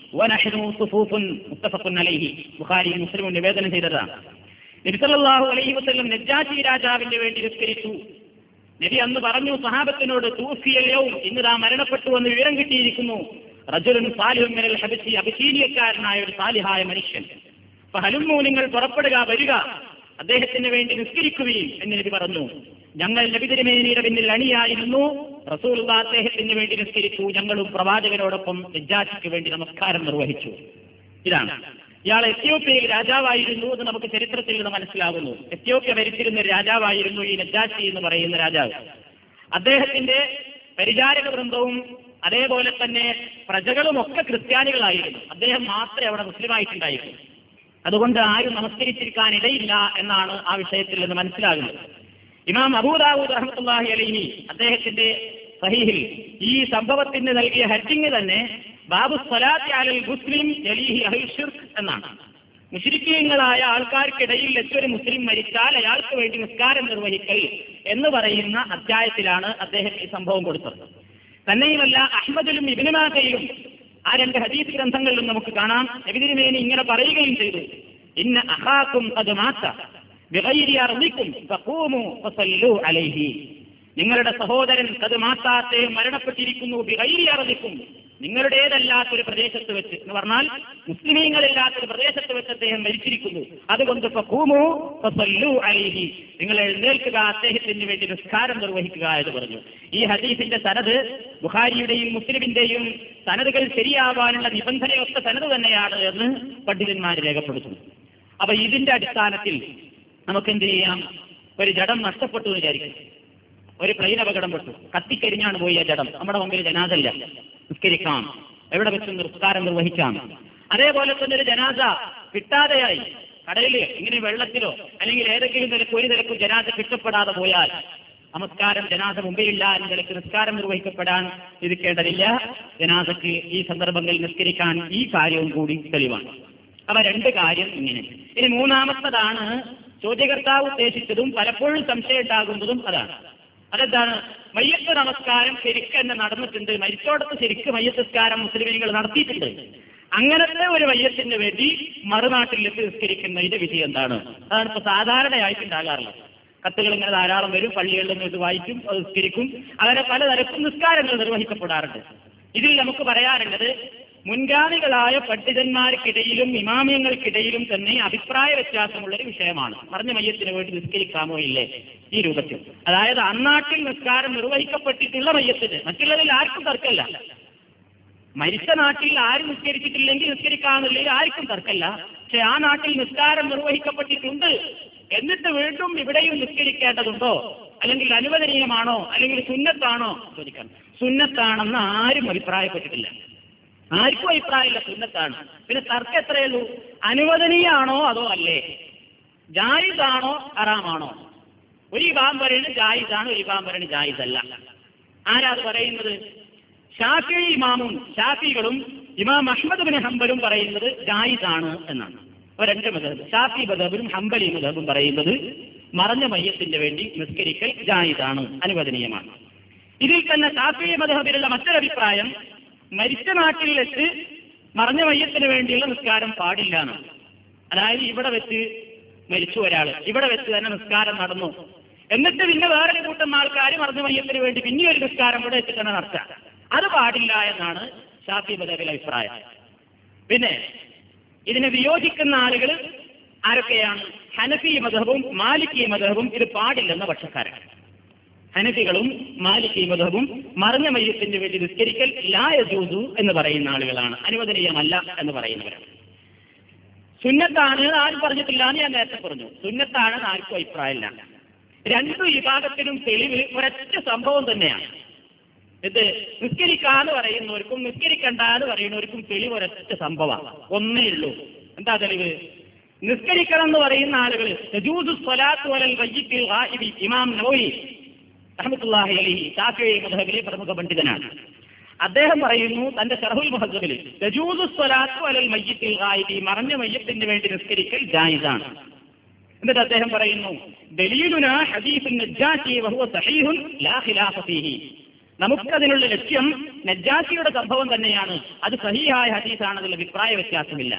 വനഹ്നു സുഫൂഫുൻ മുത്തഫഖുൻ അലൈഹി ബുഖാരി മുസ്ലിമും നിവേദനം ചെയ്തതാണ് നബി സല്ലല്ലാഹു അലൈഹി വസല്ലം നജ്ജാശി രാജാവിന് വേണ്ടി നിസ്കരിച്ചു നബി അന്ന് പറഞ്ഞു സഹാബത്തിനോട് തൂഫിയലവും ഇന്ന് താ മരണപ്പെട്ടു എന്ന് വിവരം കിട്ടിയിരിക്കുന്നു റജുലൻ സാലിഹും മിനൽ ഹബശി അബിശീനിയക്കാരനായ ഒരു സാലിഹായ മനുഷ്യൻ ഹലുമു നിങ്ങൾ പുറപ്പെടുക വരിക അദ്ദേഹത്തിന് വേണ്ടി നിസ്കരിക്കുകയും എന്ന് നബി പറഞ്ഞു ഞങ്ങൾ നബി തിരുമേനിയുടെ പിന്നിൽ അണിയായിരുന്നു റസൂൽ അദ്ദേഹത്തിന് വേണ്ടി നിസ്കരിച്ചു ഞങ്ങളും പ്രവാചകനോടൊപ്പം നജ്ജാശിക്ക് വേണ്ടി നമസ്കാരം നിർവഹിച്ചു ഇതാണ് ഇയാൾ എത്യോപ്യയിൽ രാജാവായിരുന്നു എന്ന് നമുക്ക് ചരിത്രത്തിൽ നിന്ന് മനസ്സിലാകുന്നു എത്യോപ്യ ഭരിച്ചിരുന്ന ഒരു രാജാവായിരുന്നു ഈ നജാഷി എന്ന് പറയുന്ന രാജാവ് അദ്ദേഹത്തിന്റെ പരിചാരക വൃന്ദവും അതേപോലെ തന്നെ പ്രജകളും ഒക്കെ ക്രിസ്ത്യാനികളായിരുന്നു അദ്ദേഹം മാത്രമേ അവിടെ മുസ്ലിമായിട്ടുണ്ടായിരുന്നു അതുകൊണ്ട് ആരും നമസ്കരിച്ചിരിക്കാൻ ഇടയില്ല എന്നാണ് ആ വിഷയത്തിൽ നിന്ന് മനസ്സിലാകുന്നത് ഇമാം അബൂദാവൂദ് റഹ്മത്തുള്ളാഹി അലൈഹി അദ്ദേഹത്തിന്റെ സഹീഹിൽ ഈ സംഭവത്തിന് നൽകിയ ഹെഡിങ് തന്നെ ബാബു സ്വലാത്തി അലൽ മുസ്ലിം ജലീഹി അഹിൽ ഷിർക്ക് എന്നാണ് മുസ്ലിക്കീങ്ങളായ ആൾക്കാർക്കിടയിൽ ഒരു മുസ്ലിം മരിച്ചാൽ അയാൾക്ക് വേണ്ടി നിസ്കാരം നിർവഹിക്കൽ എന്ന് പറയുന്ന അധ്യായത്തിലാണ് അദ്ദേഹം ഈ സംഭവം കൊടുത്തത് തന്നെയുമല്ല അഹമ്മദിലും ഇബിനുമാകയിലും ആ രണ്ട് ഹദീസ് ഗ്രന്ഥങ്ങളിലും നമുക്ക് കാണാം നബിതിരുമേനി ഇങ്ങനെ പറയുകയും ചെയ്തു ഇന്ന അഹാക്കും അത് മാത്ത ബിഗൈരി അർദിക്കും ഫഖൂമു ഫസല്ലു അലൈഹി നിങ്ങളുടെ സഹോദരൻ അത് മാത്താത്തെ മരണപ്പെട്ടിരിക്കുന്നു ബിഗൈരി അർദിക്കും നിങ്ങളുടേതല്ലാത്തൊരു പ്രദേശത്ത് വെച്ച് എന്ന് പറഞ്ഞാൽ മുസ്ലിമീങ്ങളില്ലാത്തൊരു പ്രദേശത്ത് വെച്ച് അദ്ദേഹം മരിച്ചിരിക്കുന്നു അതുകൊണ്ട് ഫഖൂമു ഫസല്ലു അലൈഹി നിങ്ങൾ എഴുന്നേൽക്കുക അദ്ദേഹത്തിന് വേണ്ടി നിസ്കാരം നിർവഹിക്കുക എന്ന് പറഞ്ഞു ഈ ഹദീസിന്റെ സനത് ബുഖാരിയുടെയും മുസ്ലിമിന്റെയും സനതുകൾ ശരിയാവാനുള്ള നിബന്ധനയൊത്ത സനത് തന്നെയാണ് എന്ന് പണ്ഡിതന്മാർ രേഖപ്പെടുത്തുന്നു അപ്പൊ ഇതിന്റെ അടിസ്ഥാനത്തിൽ നമുക്ക് എന്ത് ചെയ്യാം ഒരു ജഡം നഷ്ടപ്പെട്ടു എന്ന് വിചാരിക്കും ഒരു പ്ലെയിൻ അപകടം പെട്ടു കത്തിക്കരിഞ്ഞാണ് പോയി ആ ജഡം നമ്മുടെ മുമ്പിൽ ജനാദല്ല നിസ്കരിക്കാം എവിടെ വെച്ച് നിസ്കാരം നിർവഹിക്കാം അതേപോലെ തന്നെ ഒരു ജനാസ കിട്ടാതെയായി കടലില് ഇങ്ങനെ വെള്ളത്തിലോ അല്ലെങ്കിൽ ഏതെങ്കിലും നിലക്ക് ഒരു നിലക്കും ജനാസ കിട്ടപ്പെടാതെ പോയാൽ നമസ്കാരം ജനാസ മുമ്പിലില്ല എന്ന നിലക്ക് നിസ്കാരം നിർവഹിക്കപ്പെടാൻ ഇരിക്കേണ്ടതില്ല ജനാസക്ക് ഈ സന്ദർഭങ്ങളിൽ നിസ്കരിക്കാൻ ഈ കാര്യവും കൂടി തെളിവാണ് അവ രണ്ട് കാര്യം ഇങ്ങനെ ഇനി മൂന്നാമത്തതാണ് ചോദ്യകർത്താവ് ഉദ്ദേശിച്ചതും പലപ്പോഴും സംശയം ഉണ്ടാകുന്നതും അതാണ് അതെന്താണ് മയ്യത്ത് നമസ്കാരം ശരിക്കും തന്നെ നടന്നിട്ടുണ്ട് മരിച്ചോടത്ത് ശരിക്കും മയ്യത്ത് നിസ്കാരം മുസ്ലിമുകൾ നടത്തിയിട്ടുണ്ട് അങ്ങനത്തെ ഒരു മയ്യത്തിന് വേണ്ടി മറുനാട്ടിലേക്ക് നിസ്കരിക്കുന്നതിന്റെ വിധി എന്താണ് അതാണ് ഇപ്പൊ സാധാരണയായിട്ടുണ്ടാകാറുള്ളത് കത്തുകൾ ഇങ്ങനെ ധാരാളം വരും പള്ളികളിൽ നിന്ന് ഇത് വായിക്കും അത് നിസ്കരിക്കും അങ്ങനെ പലതരക്കും നിസ്കാരങ്ങൾ നിർവഹിക്കപ്പെടാറുണ്ട് ഇതിൽ നമുക്ക് പറയാറുള്ളത് മുൻഗാമികളായ പണ്ഡിതന്മാർക്കിടയിലും ഇമാമിയങ്ങൾക്കിടയിലും തന്നെ അഭിപ്രായ വ്യത്യാസമുള്ള ഒരു വിഷയമാണ് പറഞ്ഞ മയ്യത്തിന് വേണ്ടി നിസ്കരിക്കാമോ ഇല്ലേ ഈ രൂപത്തിൽ അതായത് അന്നാട്ടിൽ നിസ്കാരം നിർവഹിക്കപ്പെട്ടിട്ടുള്ള മയ്യത്തിന് മറ്റുള്ളതിൽ ആർക്കും തർക്കമല്ല മരിച്ച നാട്ടിൽ ആരും നിസ്കരിച്ചിട്ടില്ലെങ്കിൽ നിസ്കരിക്കാമെന്നുള്ളതിൽ ആർക്കും തർക്കമല്ല പക്ഷെ ആ നാട്ടിൽ നിസ്കാരം നിർവഹിക്കപ്പെട്ടിട്ടുണ്ട് എന്നിട്ട് വീണ്ടും ഇവിടെയും നിസ്കരിക്കേണ്ടതുണ്ടോ അല്ലെങ്കിൽ അനുവദനീയമാണോ അല്ലെങ്കിൽ സുന്നത്താണോ ചോദിക്കാം സുന്നത്താണെന്ന് ആരും അഭിപ്രായപ്പെട്ടിട്ടില്ല ആർക്കും അഭിപ്രായമില്ല സുന്നത്താണ് പിന്നെ തർക്കം എത്രയേ ഉള്ളൂ അനുവദനീയാണോ അതോ അല്ലേ ജായിദാണോ ഹറാമാണോ ഒരു ഇമാം പറയുന്നത് ജായിദാണ് ഒരു ഇമാം പറയുന്നത് ജായിദല്ല ആരാ അത് പറയുന്നത് ഷാഫി ഇമാമും ഷാഫികളും ഇമാം അഹമ്മദ് ബിൻ ഹംബലും പറയുന്നത് ജായിദാണ് എന്നാണ് അപ്പൊ രണ്ട് മതബ് ഷാഫി മതബും ഹംബലി മതബും പറയുന്നത് മറഞ്ഞ മയ്യത്തിന് വേണ്ടി നിസ്കരിക്കൽ ജായിദാണ് അനുവദനീയമാണ് ഇതിൽ തന്നെ ഷാഫി മതബിലുള്ള മറ്റൊരഭിപ്രായം മരിച്ച നാട്ടിൽ വെച്ച് മറഞ്ഞ മയ്യത്തിന് വേണ്ടിയുള്ള നിസ്കാരം പാടില്ല എന്നാണ് അതായത് ഇവിടെ വെച്ച് മരിച്ചു ഒരാൾ ഇവിടെ വെച്ച് തന്നെ നിസ്കാരം നടന്നു എന്നിട്ട് പിന്നെ വേറൊരു കൂട്ടം ആൾക്കാർ മറഞ്ഞ മയ്യത്തിന് വേണ്ടി പിന്നെ ഒരു നിസ്കാരം ഇവിടെ വെച്ച് തന്നെ നടത്താം അത് പാടില്ല എന്നാണ് ഷാഫി മതബിലെ അഭിപ്രായം പിന്നെ ഇതിനെ വിയോജിക്കുന്ന ആളുകൾ ആരൊക്കെയാണ് ഹനഫി മതവും മാലിക്കി മതവും ഇത് പാടില്ലെന്ന പക്ഷക്കാരാണ് ഹനഫികളും മാലിക്കി മതവും മറിഞ്ഞ മയ്യത്തിന് വേണ്ടി നിസ്കരിക്കൽ ലായജൂസു എന്ന് പറയുന്ന ആളുകളാണ് അനുവദനീയമല്ല എന്ന് പറയുന്നവരാണ് സുന്നത്താണ് ആരും പറഞ്ഞിട്ടില്ല എന്ന് ഞാൻ നേരത്തെ പറഞ്ഞു സുന്നത്താണ് ആർക്കും അഭിപ്രായമില്ല രണ്ടു വിഭാഗത്തിനും തെളിവ് ഒരൊറ്റ സംഭവം തന്നെയാണ് ഇത് നിസ്കരിക്കാന്ന് പറയുന്നവർക്കും നിസ്കരിക്കണ്ട എന്ന് പറയുന്നവർക്കും തെളിവ് ഒരൊറ്റ സംഭവമാണ് ഒന്നേ ഉള്ളൂ എന്താ തെളിവ് നിസ്കരിക്കണം എന്ന് പറയുന്ന ആളുകൾ ഇമാം നവോയി റഹ്മത്തുള്ളാഹി അലൈഹി ഷാഫിഈ മദ്ഹബിലെ പ്രമുഖ പണ്ഡിതനാണ് അദ്ദേഹം പറയുന്നു തന്റെ ഷറഹുൽ മുഹദ്ദിൽ യജൂസു സ്വലാത്തു അലൽ മയ്യിത്തിൽ ഗായിബി മറഞ്ഞ മയ്യത്തിന് വേണ്ടി നിസ്കരിക്കൽ ജായിസാണ് എന്നിട്ട് അദ്ദേഹം പറയുന്നു ദലീലുന ഹദീസുൻ നജ്ജാശി വഹുവ സഹീഹുൻ ലാ ഖിലാഫ ഫീഹി നമുക്കതിനുള്ള ലക്ഷ്യം നജ്ജാസിയുടെ സംഭവം തന്നെയാണ് അത് സഹിയായ ഹദീസാണെന്നുള്ള അഭിപ്രായ വ്യത്യാസമില്ല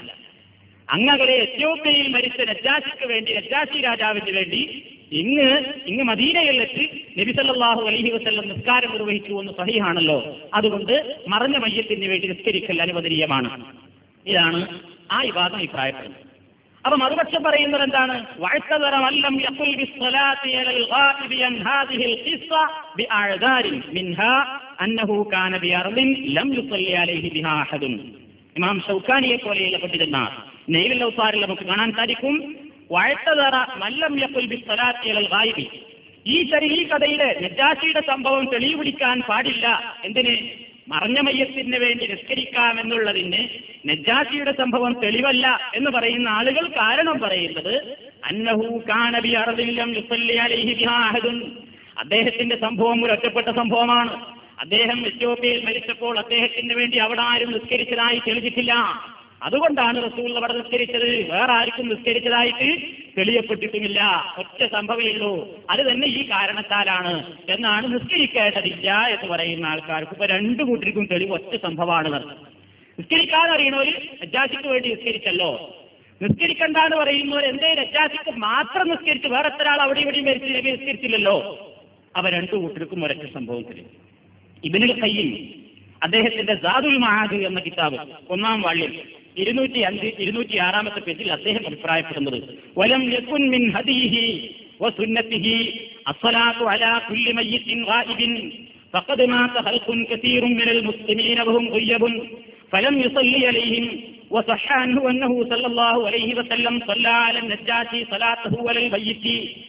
അങ്ങകലെ എത്യോപ്യയിൽ മരിച്ച നജ്ജാസിക്ക് വേണ്ടി നജ്ജാസി രാജാവിന് വേണ്ടി ഇങ്ങ് ഇങ്ങ് മദീനയിൽ വെച്ച് നബിസല്ലാഹു അലഹി വസ്ല്ലം നിസ്കാരം നിർവഹിച്ചു എന്ന് സഹിയാണല്ലോ അതുകൊണ്ട് മറഞ്ഞ മയ്യത്തിന് വേണ്ടി നിസ്കരിക്കൽ അനുവദനീയമാണ് ഇതാണ് ആ വിഭാഗം അഭിപ്രായപ്പെടുന്നത് അപ്പൊ മറുപക്ഷം പറയുന്നത് എന്താണ് വഴക്കതറമല്ലം യഖുൽ ബിസ്സലാത്തി അലൽ ഗായിബി അൻ ഹാദിഹിൽ ഖിസ്സ ബിഅഅദാരിൻ മിൻഹാ അന്നഹു കാന ബിഅർദിൻ ലം യുസല്ലി അലൈഹി ബിഹാ അഹദുൻ ഇമാം ഷൗക്കാനിയെ പോലെയുള്ള പണ്ഡിതന്മാർ നെയ്വിൽ ഔസാറിൽ നമുക്ക് കാണാൻ സാധിക്കും വഴത്തതറ മല്ലം യഖുൽ ബിസ്സലാത്തി അലൽ ഗായിബി ഈ ചെറിയ ഈ കഥയിലെ നജാശിയുടെ സംഭവം തെളിവ് പിടിക്കാൻ പാടില്ല എന്തിന് മറഞ്ഞ മയ്യത്തിന് വേണ്ടി നിസ്കരിക്കാമെന്നുള്ളതിന് നജാശിയുടെ സംഭവം തെളിവല്ല എന്ന് പറയുന്ന ആളുകൾ കാരണം പറയുന്നത് അന്നഹു കാനബി അറദില്ലം യുസല്ലി അലൈഹി ബിഹാ അഹദുൻ അദ്ദേഹത്തിന്റെ സംഭവം ഒരു ഒറ്റപ്പെട്ട സംഭവമാണ് അദ്ദേഹം എത്യോപ്യയിൽ മരിച്ചപ്പോൾ അദ്ദേഹത്തിന് വേണ്ടി അവിടെ ആരും നിസ്കരിച്ചതായി തെളിഞ്ഞിട്ടില്ല അതുകൊണ്ടാണ് റസൂൽ അവിടെ നിസ്കരിച്ചത് വേറെ ആർക്കും നിസ്കരിച്ചതായിട്ട് തെളിയപ്പെട്ടിട്ടുമില്ല ഒറ്റ സംഭവമുള്ളൂ അത് തന്നെ ഈ കാരണത്താലാണ് എന്നാണ് നിസ്കരിക്കേണ്ടതില്ല എന്ന് പറയുന്ന ആൾക്കാർക്ക് ഇപ്പൊ രണ്ടു കൂട്ടർക്കും തെളിവ് ഒറ്റ സംഭവമാണ് നിസ്കരിക്കാതെ അറിയണവര് രജാസിക്ക് വേണ്ടി നിസ്കരിച്ചല്ലോ നിസ്കരിക്കണ്ടെന്ന് പറയുന്നവർ എന്തേ രജാസിക്ക് മാത്രം നിസ്കരിച്ച് വേറെ എത്ര ആൾ അവിടെ ഇവിടെയും മരിച്ച് നബി നിസ്കരിച്ചില്ലല്ലോ അവ രണ്ടു കൂട്ടർക്കും ഒരൊറ്റ സംഭവത്തിൽ ഇബിനുൽ കയ്യിൽ അദ്ദേഹത്തിന്റെ സാദുൽ മഹാദ് എന്ന കിതാബ് ഒന്നാം വാള്യം ഇരുന്നൂറ്റി അഞ്ച് ഇരുന്നൂറ്റി ആറാമത്തെ പേജിൽ അദ്ദേഹം അഭിപ്രായപ്പെടുന്നത് വലം യകുൻ മിൻ ഹദീഹി വസുന്നത്തിഹി അസ്സലാത്തു അലാ കുല്ലി മയ്യിത്തിൻ ഗായിബിൻ فقد مات خلق كثير من المسلمين وهم غيب فلم يصلي عليهم وصح عنه أنه صلى الله عليه وسلم صلى على النجاشي صلاته على الميت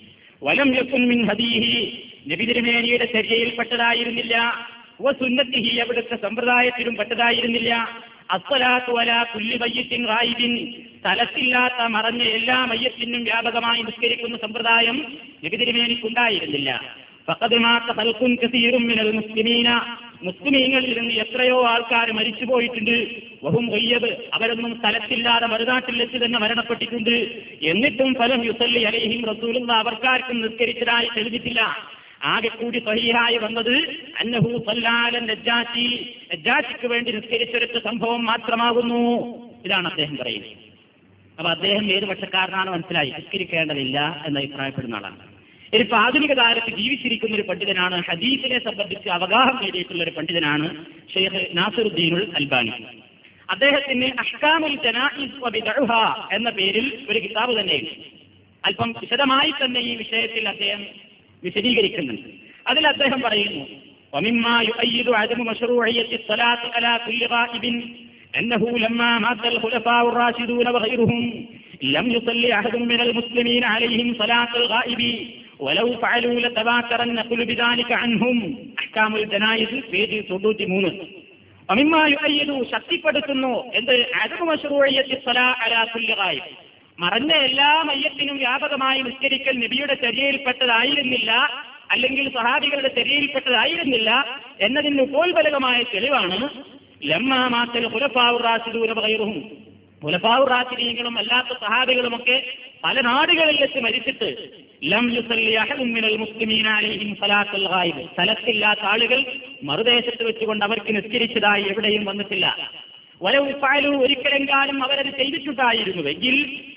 ولم يكن من هديه നബി തിരുമേനിയുടെ ചര്യയിൽപ്പെട്ടതായിരുന്നില്ല സുന്നത്തിഹി അവിടുത്തെ സമ്പ്രദായത്തിലും പെട്ടതായിരുന്നില്ല അസ്വലാത്തു അല കുല്ലി മയ്യത്തിൻ റായിബിൻ സ്ഥലത്തില്ലാത്ത മറഞ്ഞ എല്ലാ മയ്യത്തിനും വ്യാപകമായി നിസ്കരിക്കുന്ന സമ്പ്രദായം നബി തിരുമേനിക്കുണ്ടായിരുന്നില്ല ഫഖദ്മാത്ത ഹൽക്കുൻ കസീറും മിനൽ മുസ്ലിമീന മുസ്ലിമീങ്ങളിൽ നിന്ന് എത്രയോ ആൾക്കാർ മരിച്ചു പോയിട്ടുണ്ട് വഹും കൊയ്യബ് അവരൊന്നും സ്ഥലത്തില്ലാതെ മറുനാട്ടിൽ വെച്ച് തന്നെ മരണപ്പെട്ടിട്ടുണ്ട് എന്നിട്ടും ഫലം യുസല്ലി അലൈഹിം റസൂലുള്ള അവർക്കാർക്കും നിസ്കരിച്ചതായി തെളിഞ്ഞിട്ടില്ല ആകെ കൂടി സഹിയായി വന്നത് അന്നഹു സല്ലാലൻ നജ്ജാശി നജ്ജാശിക്ക് വേണ്ടി നിസ്കരിച്ചൊരൊറ്റ സംഭവം മാത്രമാകുന്നു ഇതാണ് അദ്ദേഹം പറയുന്നത് അപ്പൊ അദ്ദേഹം ഏത് പക്ഷക്കാരനാണ് മനസ്സിലായി നിസ്കരിക്കേണ്ടതില്ല എന്ന് അഭിപ്രായപ്പെടുന്ന ആളാണ് ഇനിയിപ്പോ ആധുനിക കാലത്ത് ജീവിച്ചിരിക്കുന്ന ഒരു പണ്ഡിതനാണ് ഹദീസിനെ സംബന്ധിച്ച് അവഗാഹം നേടിയിട്ടുള്ള ഒരു പണ്ഡിതനാണ് ഷെയ്ഖ് നാസറുദ്ദീനുൽ അൽബാനി അദ്ദേഹത്തിന് അഷ്കാമുൽ ജനാഇസ് വ ബിദ്അഹ എന്ന പേരിൽ ഒരു കിതാബ് തന്നെയുണ്ട് അല്പം വിശദമായി തന്നെ ഈ വിഷയത്തിൽ അദ്ദേഹം വിശദീകരിക്കുന്നുണ്ട് അതിൽ അദ്ദേഹം പറയുന്നു ومما يؤيد عدم مشروعية الصلاة على كل غائب أنه لما مات الخلفاء الراشدون وغيرهم لم يصلي أحد من المسلمين عليهم صلاة الغائب ولو فعلوا لتباتر النقل بذلك عنهم أحكام الجنائز പേജ് തൊണ്ണൂറ്റി മൂന്ന് ومما يؤيد ശക്തിപ്പെടുത്തുന്നു എന്ത് عدم مشروعية الصلاة على كل غائب മറഞ്ഞ എല്ലാ മയ്യത്തിനും വ്യാപകമായി നിസ്കരിക്കൽ നബിയുടെ ചര്യയിൽപ്പെട്ടതായിരുന്നില്ല അല്ലെങ്കിൽ സഹാബികളുടെ ചര്യയിൽപ്പെട്ടതായിരുന്നില്ല എന്നതിന് ഉപോത്ബലകമായ തെളിവാണ് ലമ്മാമാത്തൽ ഹുലഫാവുറാസിദൂരപകൈറും ഹുലഫാവുറാസിനീകളും അല്ലാത്ത സഹാബികളുമൊക്കെ പല നാടുകളിൽ വെച്ച് മരിച്ചിട്ട് ലം യുസല്ലി അഹദും മിനൽ മുസ്ലിമീന അലൈഹിം സലാത്തുൽ ഗായിബ് സ്ഥലത്തില്ലാത്ത ആളുകൾ മറുദേശത്ത് വെച്ചുകൊണ്ട് അവർക്ക് നിസ്കരിച്ചതായി എവിടെയും വന്നിട്ടില്ല വലവ് ഫഅലു ഒരിക്കലെങ്കാലും അവരത് ചെയ്തിട്ടുണ്ടായിരുന്നുവെങ്കിൽ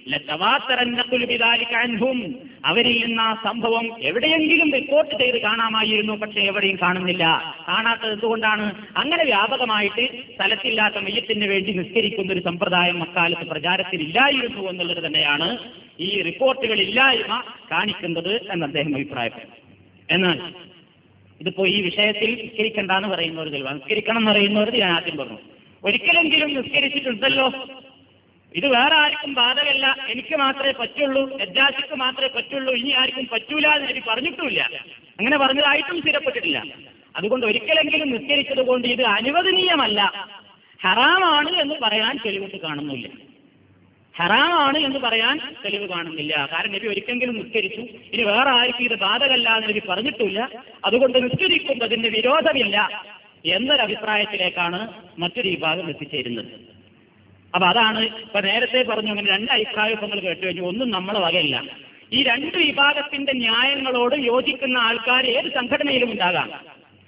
ലതവാത്തറന്നകുലുബിദാലിക്കൻഹും അവരിൽ നിന്ന് ആ സംഭവം എവിടെയെങ്കിലും റിപ്പോർട്ട് ചെയ്ത് കാണാമായിരുന്നു പക്ഷെ എവിടെയും കാണുന്നില്ല കാണാത്തത് എന്തുകൊണ്ടാണ് അങ്ങനെ വ്യാപകമായിട്ട് സ്ഥലത്തില്ലാത്ത മെയ്യത്തിന് വേണ്ടി നിസ്കരിക്കുന്ന ഒരു സമ്പ്രദായം അക്കാലത്ത് പ്രചാരത്തിലില്ലായിരുന്നു എന്നുള്ളത് തന്നെയാണ് ഈ റിപ്പോർട്ടുകൾ ഇല്ലായ്മ കാണിക്കുന്നത് എന്ന് അദ്ദേഹം അഭിപ്രായപ്പെട്ടു എന്നാൽ ഇതിപ്പോ ഈ വിഷയത്തിൽ നിസ്കരിക്കണ്ടെന്ന് പറയുന്നവർ തെളിവാണ് നിസ്കരിക്കണം എന്ന് പറയുന്നവർ ഞാൻ ആദ്യം പറഞ്ഞു ഒരിക്കലെങ്കിലും നിസ്കരിച്ചിട്ടുണ്ടല്ലോ ഇത് വേറെ ആർക്കും ബാധകല്ല എനിക്ക് മാത്രമേ പറ്റുള്ളൂ എജാസിക്ക് മാത്രമേ പറ്റുള്ളൂ ഇനി ആർക്കും പറ്റൂല എന്ന് എനിക്ക് പറഞ്ഞിട്ടുമില്ല അങ്ങനെ പറഞ്ഞതായിട്ടും സ്ഥിരപ്പെട്ടിട്ടില്ല അതുകൊണ്ട് ഒരിക്കലെങ്കിലും നിസ്കരിച്ചത് കൊണ്ട് ഇത് അനുവദനീയമല്ല ഹറാമാണ് എന്ന് പറയാൻ തെളിവിട്ട് കാണുന്നില്ല ഹറാമാണ് എന്ന് പറയാൻ തെളിവ് കാണുന്നില്ല കാരണം നബി ഒരിക്കലെങ്കിലും നിസ്കരിച്ചു ഇനി വേറെ ആർക്കും ഇത് ബാധകല്ല എന്ന് നബി പറഞ്ഞിട്ടില്ല അതുകൊണ്ട് നിസ്കരിക്കുന്നതിന് വിരോധമില്ല എന്നൊരു അഭിപ്രായത്തിലേക്കാണ് മറ്റൊരു വിഭാഗം എത്തിച്ചേരുന്നത് അപ്പൊ അതാണ് ഇപ്പൊ നേരത്തെ പറഞ്ഞു അങ്ങനെ രണ്ട് അഭിപ്രായം നമ്മൾ കേട്ടു കഴിഞ്ഞു ഒന്നും നമ്മളെ വകയില്ല ഈ രണ്ട് വിഭാഗത്തിന്റെ ന്യായങ്ങളോട് യോജിക്കുന്ന ആൾക്കാർ ഏത് സംഘടനയിലും ഉണ്ടാകാം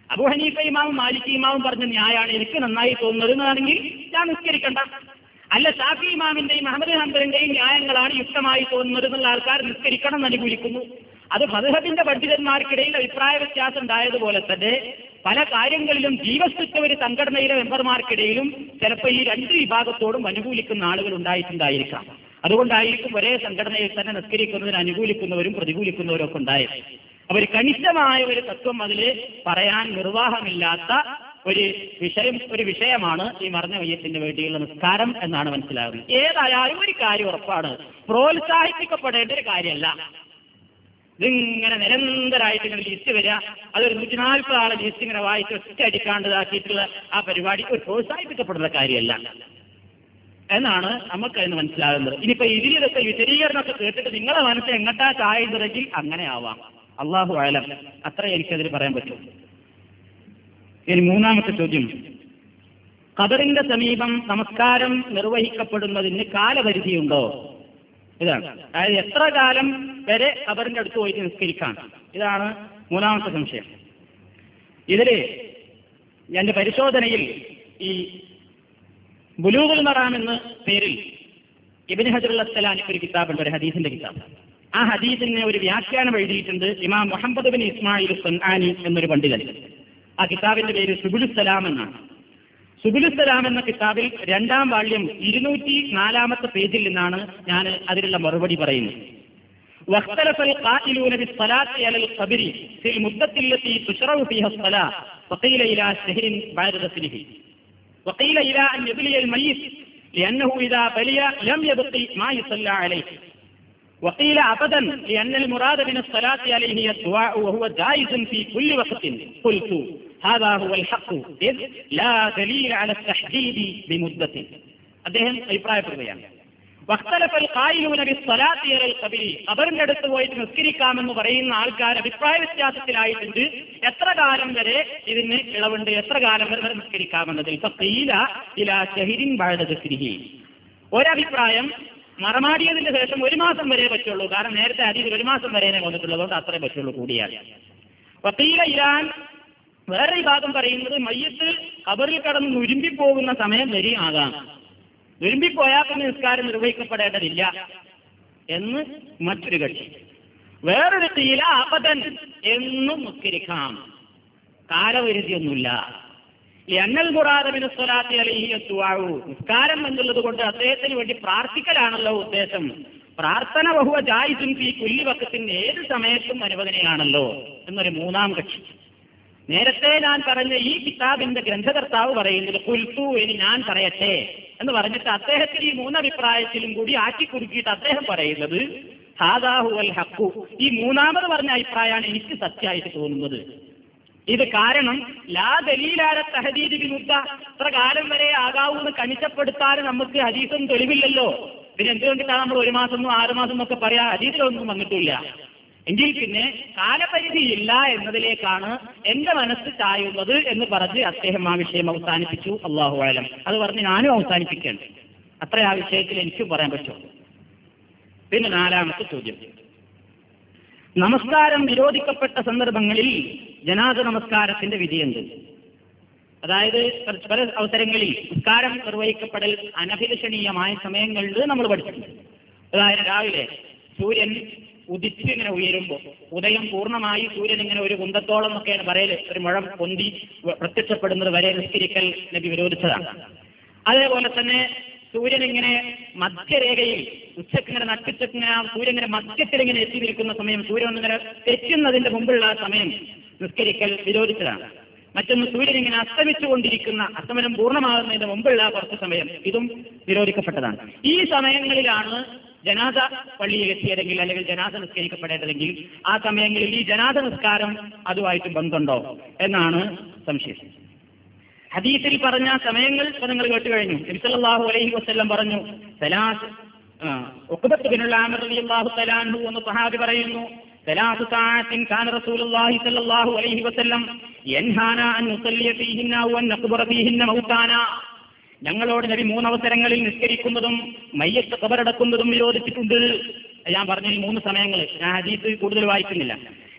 അബു ഹനീഫ ഇമാമും മാലിക് ഇമാമും പറഞ്ഞ ന്യായാണ് എനിക്ക് നന്നായി തോന്നുന്നത് എന്നാണെങ്കിൽ ഞാൻ നിസ്കരിക്കണ്ട അല്ല ഷാഫി ഇമാമിന്റെയും അഹമ്മദ് ഹംബലിന്റെയും ന്യായങ്ങളാണ് യുക്തമായി തോന്നുന്നത് എന്നുള്ള ആൾക്കാർ നിസ്കരിക്കണം എന്ന് അനുകൂലിക്കുന്നു അത് മധുഹബിന്റെ പണ്ഡിതന്മാർക്കിടയിൽ അഭിപ്രായ വ്യത്യാസം ഉണ്ടായതുപോലെ തന്നെ പല കാര്യങ്ങളിലും ജീവസ്തുക്ക ഒരു സംഘടനയിലെ മെമ്പർമാർക്കിടയിലും ചിലപ്പോൾ ഈ രണ്ട് വിഭാഗത്തോടും അനുകൂലിക്കുന്ന ആളുകൾ ഉണ്ടായിട്ടുണ്ടായിരിക്കാം അതുകൊണ്ടായിരിക്കും ഒരേ സംഘടനയിൽ തന്നെ നിസ്കരിക്കുന്നതിന് അനുകൂലിക്കുന്നവരും പ്രതികൂലിക്കുന്നവരും ഒക്കെ ഉണ്ടായത് അവർ കണിശമായ ഒരു തത്വം അതിൽ പറയാൻ നിർവാഹമില്ലാത്ത ഒരു വിഷയം ഒരു വിഷയമാണ് ഈ മറഞ്ഞ വയ്യത്തിന് വേണ്ടിയുള്ള നിസ്കാരം എന്നാണ് മനസ്സിലാകുന്നത് ഏതായാലും ഒരു കാര്യം ഉറപ്പാണ് പ്രോത്സാഹിപ്പിക്കപ്പെടേണ്ട ഒരു കാര്യമല്ല ഇതിങ്ങനെ നിരന്തരമായിട്ട് ഇങ്ങനെ ലിസ്റ്റ് വരിക അതൊരു നൂറ്റി നാൽപ്പത് ആളെ ലിസ്റ്റ് ഇങ്ങനെ വായിച്ച് ഒറ്റ അടിക്കാണ്ടതാക്കിയിട്ടുള്ള ആ പരിപാടി ഒരു പ്രോത്സാഹിപ്പിക്കപ്പെടുന്ന കാര്യമല്ല എന്നാണ് നമുക്ക് അതിന് മനസ്സിലാകുന്നത് ഇനിയിപ്പോ ഇതിലൊക്കെ വിശദീകരണമൊക്കെ കേട്ടിട്ട് നിങ്ങളെ മനസ്സിൽ എങ്ങട്ടാ ചായുന്നതെങ്കിൽ അങ്ങനെ ആവാം അള്ളാഹു ആലം അത്ര എനിക്കതിൽ പറയാൻ പറ്റും ഇനി മൂന്നാമത്തെ ചോദ്യം ഖബറിന്റെ സമീപം നമസ്കാരം നിർവഹിക്കപ്പെടുന്നതിന് കാലപരിധിയുണ്ടോ ഇതാണ് അതായത് എത്ര കാലം വരെ ഖബറിന്റെ അടുത്ത് പോയിട്ട് നിസ്കരിക്കാം ഇതാണ് മൂന്നാമത്തെ സംശയം ഇതില് എന്റെ പരിശോധനയിൽ ഈ ബുലൂഗുൽ മറാം എന്ന പേരിൽ ഇബിൻ ഹജറുൽ അസ്സലാനി ഒരു കിതാബുണ്ട് ഒരു ഹദീസിന്റെ കിതാബ് ആ ഹദീസിനെ ഒരു വ്യാഖ്യാനം എഴുതിയിട്ടുണ്ട് ഇമാം മുഹമ്മദ് ബിൻ ഇസ്മായിൽ സൻആനി എന്നൊരു പണ്ഡിതൻ ആ കിതാബിന്റെ പേര് സുബുലുസലാം എന്നാണ് സുബുലുസലാം എന്ന കിതാബിൽ രണ്ടാം വാള്യം ഇരുന്നൂറ്റി നാലാമത്തെ പേജിൽ നിന്നാണ് ഞാൻ അതിനുള്ള മറുപടി പറയുന്നത് واختلف القائلون بالصلاة على القبر في المدة التي تشرع فيها الصلاة وقيل إلى شهر بعد دفنه وقيل إلى أن يبلي الميت لأنه إذا بلي لم يبقي ما يصلى عليه وقيل أبدا لأن المراد من الصلاة عليه هي الدعاء وهو جائز في كل وقت قلت هذا هو الحق إذ لا دليل على التحديد بمدة അദ്ദേഹം അഭിപ്രായപ്പെടുകയാണ് വക്തലഫൽ കായിലൂനബി സ്വലാത്തിയറൽ കബിരി ഖബറിന്റെ അടുത്ത് പോയിട്ട് നിസ്കരിക്കാമെന്ന് പറയുന്ന ആൾക്കാർ അഭിപ്രായ വ്യത്യാസത്തിലായിട്ടുണ്ട് എത്ര കാലം വരെ ഇതിന് ഇളവുണ്ട് എത്ര കാലം വരെ നിസ്കരിക്കാമെന്നതിൽ ഇപ്പൊ കീല ഇല ഷഹിരിൻ ബാഴദസ്രിഹി ഒരഭിപ്രായം മറമാടിയതിന് ശേഷം ഒരു മാസം വരെ പറ്റുള്ളൂ കാരണം നേരത്തെ അതിൽ ഒരു മാസം വരെ വന്നിട്ടുള്ളതുകൊണ്ട് അത്രേ പറ്റുള്ളൂ കൂടിയാൽ വക്കീല ഇരാൻ വേറെ വിഭാഗം പറയുന്നത് മയ്യത്ത് കബറിൽ കടന്ന് നുരുമ്പിപ്പോകുന്ന സമയം വരെയും ആകാം നുരുമ്പിപ്പോയാൽ പിന്നെ നിസ്കാരം നിർവഹിക്കപ്പെടേണ്ടതില്ല എന്ന് മറ്റൊരു കക്ഷി വേറൊരു തീല അപതൻ എന്നും നിസ്കരിക്കാം കാലപരിധിയൊന്നുമില്ല എണ്ണൽ മുറാദമിന് സ്വലാത്തി അലഹിയത്തുവാഴു നിസ്കാരം എന്നുള്ളത് കൊണ്ട് അദ്ദേഹത്തിന് വേണ്ടി പ്രാർത്ഥിക്കലാണല്ലോ ഉദ്ദേശം പ്രാർത്ഥന ബഹുവ ജായിസും ഈ കുല്ലിവക്കത്തിന് ഏത് സമയത്തും അനുവദനയാണല്ലോ എന്നൊരു മൂന്നാം കക്ഷി നേരത്തെ ഞാൻ പറഞ്ഞ ഈ കിതാബിന്റെ ഗ്രന്ഥകർത്താവ് പറയുന്നത് കുൽത്തു ഇനി ഞാൻ പറയട്ടെ എന്ന് പറഞ്ഞിട്ട് അദ്ദേഹത്തിന് ഈ മൂന്നഭിപ്രായത്തിലും കൂടി ആക്കി കുറുക്കിയിട്ട് അദ്ദേഹം പറയുന്നത് ഹാദാഹു അൽ ഹക്കു ഈ മൂന്നാമത് പറഞ്ഞ അഭിപ്രായമാണ് എനിക്ക് സത്യമായിട്ട് തോന്നുന്നത് ഇത് കാരണം ലാ ദലീലാര തഹദീദ് മുദ്ദ ഇത്ര കാലം വരെ ആകാവൂന്ന് കണിച്ചപ്പെടുത്താൻ നമുക്ക് ഹദീസും തെളിവില്ലല്ലോ പിന്നെ എന്തുകൊണ്ടിട്ടാണ് നമ്മൾ ഒരു മാസം ആറ് മാസം എന്നൊക്കെ പറയാ ഹദീസിലൊന്നും വന്നിട്ടില്ല എങ്കിൽ പിന്നെ കാലപരിധിയില്ല എന്നതിലേക്കാണ് എന്റെ മനസ്സ് ചായുന്നത് എന്ന് പറഞ്ഞ് അദ്ദേഹം ആ വിഷയം അവസാനിപ്പിച്ചു അള്ളാഹു ആലം അത് പറഞ്ഞ് ഞാനും അവസാനിപ്പിക്കേണ്ട അത്ര ആ വിഷയത്തിൽ എനിക്കും പറയാൻ പറ്റും പിന്നെ നാലാമത്തെ ചോദ്യം നമസ്കാരം നിരോധിക്കപ്പെട്ട സന്ദർഭങ്ങളിൽ ജനാദ നമസ്കാരത്തിന്റെ വിധിയുണ്ട് അതായത് പല അവസരങ്ങളിൽ നിസ്കാരം നിർവഹിക്കപ്പെടൽ അനഭിലഷണീയമായ സമയങ്ങളിൽ നമ്മൾ പഠിച്ചിട്ടുണ്ട് അതായത് രാവിലെ സൂര്യൻ ഉദിച്ച് ഇങ്ങനെ ഉയരുമ്പോൾ ഉദയം പൂർണ്ണമായി സൂര്യൻ ഇങ്ങനെ ഒരു കുന്തത്തോളം ഒക്കെയാണ് പറയല് ഒരു മുഴം പൊന്തി പ്രത്യക്ഷപ്പെടുന്നത് വരെ നിസ്കരിക്കൽ നബി വിരോധിച്ചതാണ് അതേപോലെ തന്നെ സൂര്യൻ ഇങ്ങനെ മധ്യരേഖയിൽ ഉച്ചക്കിങ്ങനെ നട്ടുച്ചക്കിങ്ങനെ സൂര്യൻ ഇങ്ങനെ മധ്യത്തിൽ ഇങ്ങനെ എത്തി നിൽക്കുന്ന സമയം സൂര്യൻ ഒന്നിങ്ങനെ തെറ്റുന്നതിന്റെ മുമ്പുള്ള ആ സമയം നിസ്കരിക്കൽ വിരോധിച്ചതാണ് മറ്റൊന്ന് സൂര്യൻ ഇങ്ങനെ അസ്തമിച്ചുകൊണ്ടിരിക്കുന്ന അസ്തമനം പൂർണ്ണമാകുന്നതിന് മുമ്പുള്ള കുറച്ച് സമയം ഇതും നിരോധിക്കപ്പെട്ടതാണ് ഈ സമയങ്ങളിലാണ് ജനാദ പള്ളിയിൽ എത്തിയതെങ്കിൽ അല്ലെങ്കിൽ ജനാദ നിസ്കരിക്കപ്പെടേണ്ടതെങ്കിൽ ആ സമയങ്ങളിൽ ഈ ജനാദ നിസ്കാരം അതുമായിട്ട് ബന്ധമുണ്ടോ എന്നാണ് സംശയം ഹദീസിൽ പറഞ്ഞ സമയങ്ങൾ ഇപ്പൊ നിങ്ങൾ കേട്ട് കഴിഞ്ഞു നബിസല്ലാഹു അലൈഹി വസ്ല്ലം പറഞ്ഞു സലാസ് ഒക്കുബത്ത് ബിനുള്ള അള്ളാഹു തലാൻഹു എന്ന് സഹാബി പറയുന്നു ثلاث ساعات كان رسول الله صلى الله عليه وسلم ينهانا أن نصلي فيهن وأن نقبر فيهن موتانا ഞങ്ങളോട് നബി മൂന്നവസരങ്ങളിൽ നിസ്കരിക്കുന്നതും മയ്യത്ത് കബറടക്കുന്നതും വിരോധിച്ചിട്ടുണ്ട് ഞാൻ പറഞ്ഞ ഈ മൂന്ന് സമയങ്ങൾ ഞാൻ ഹദീസ് കൂടുതൽ വായിക്കുന്നില്ല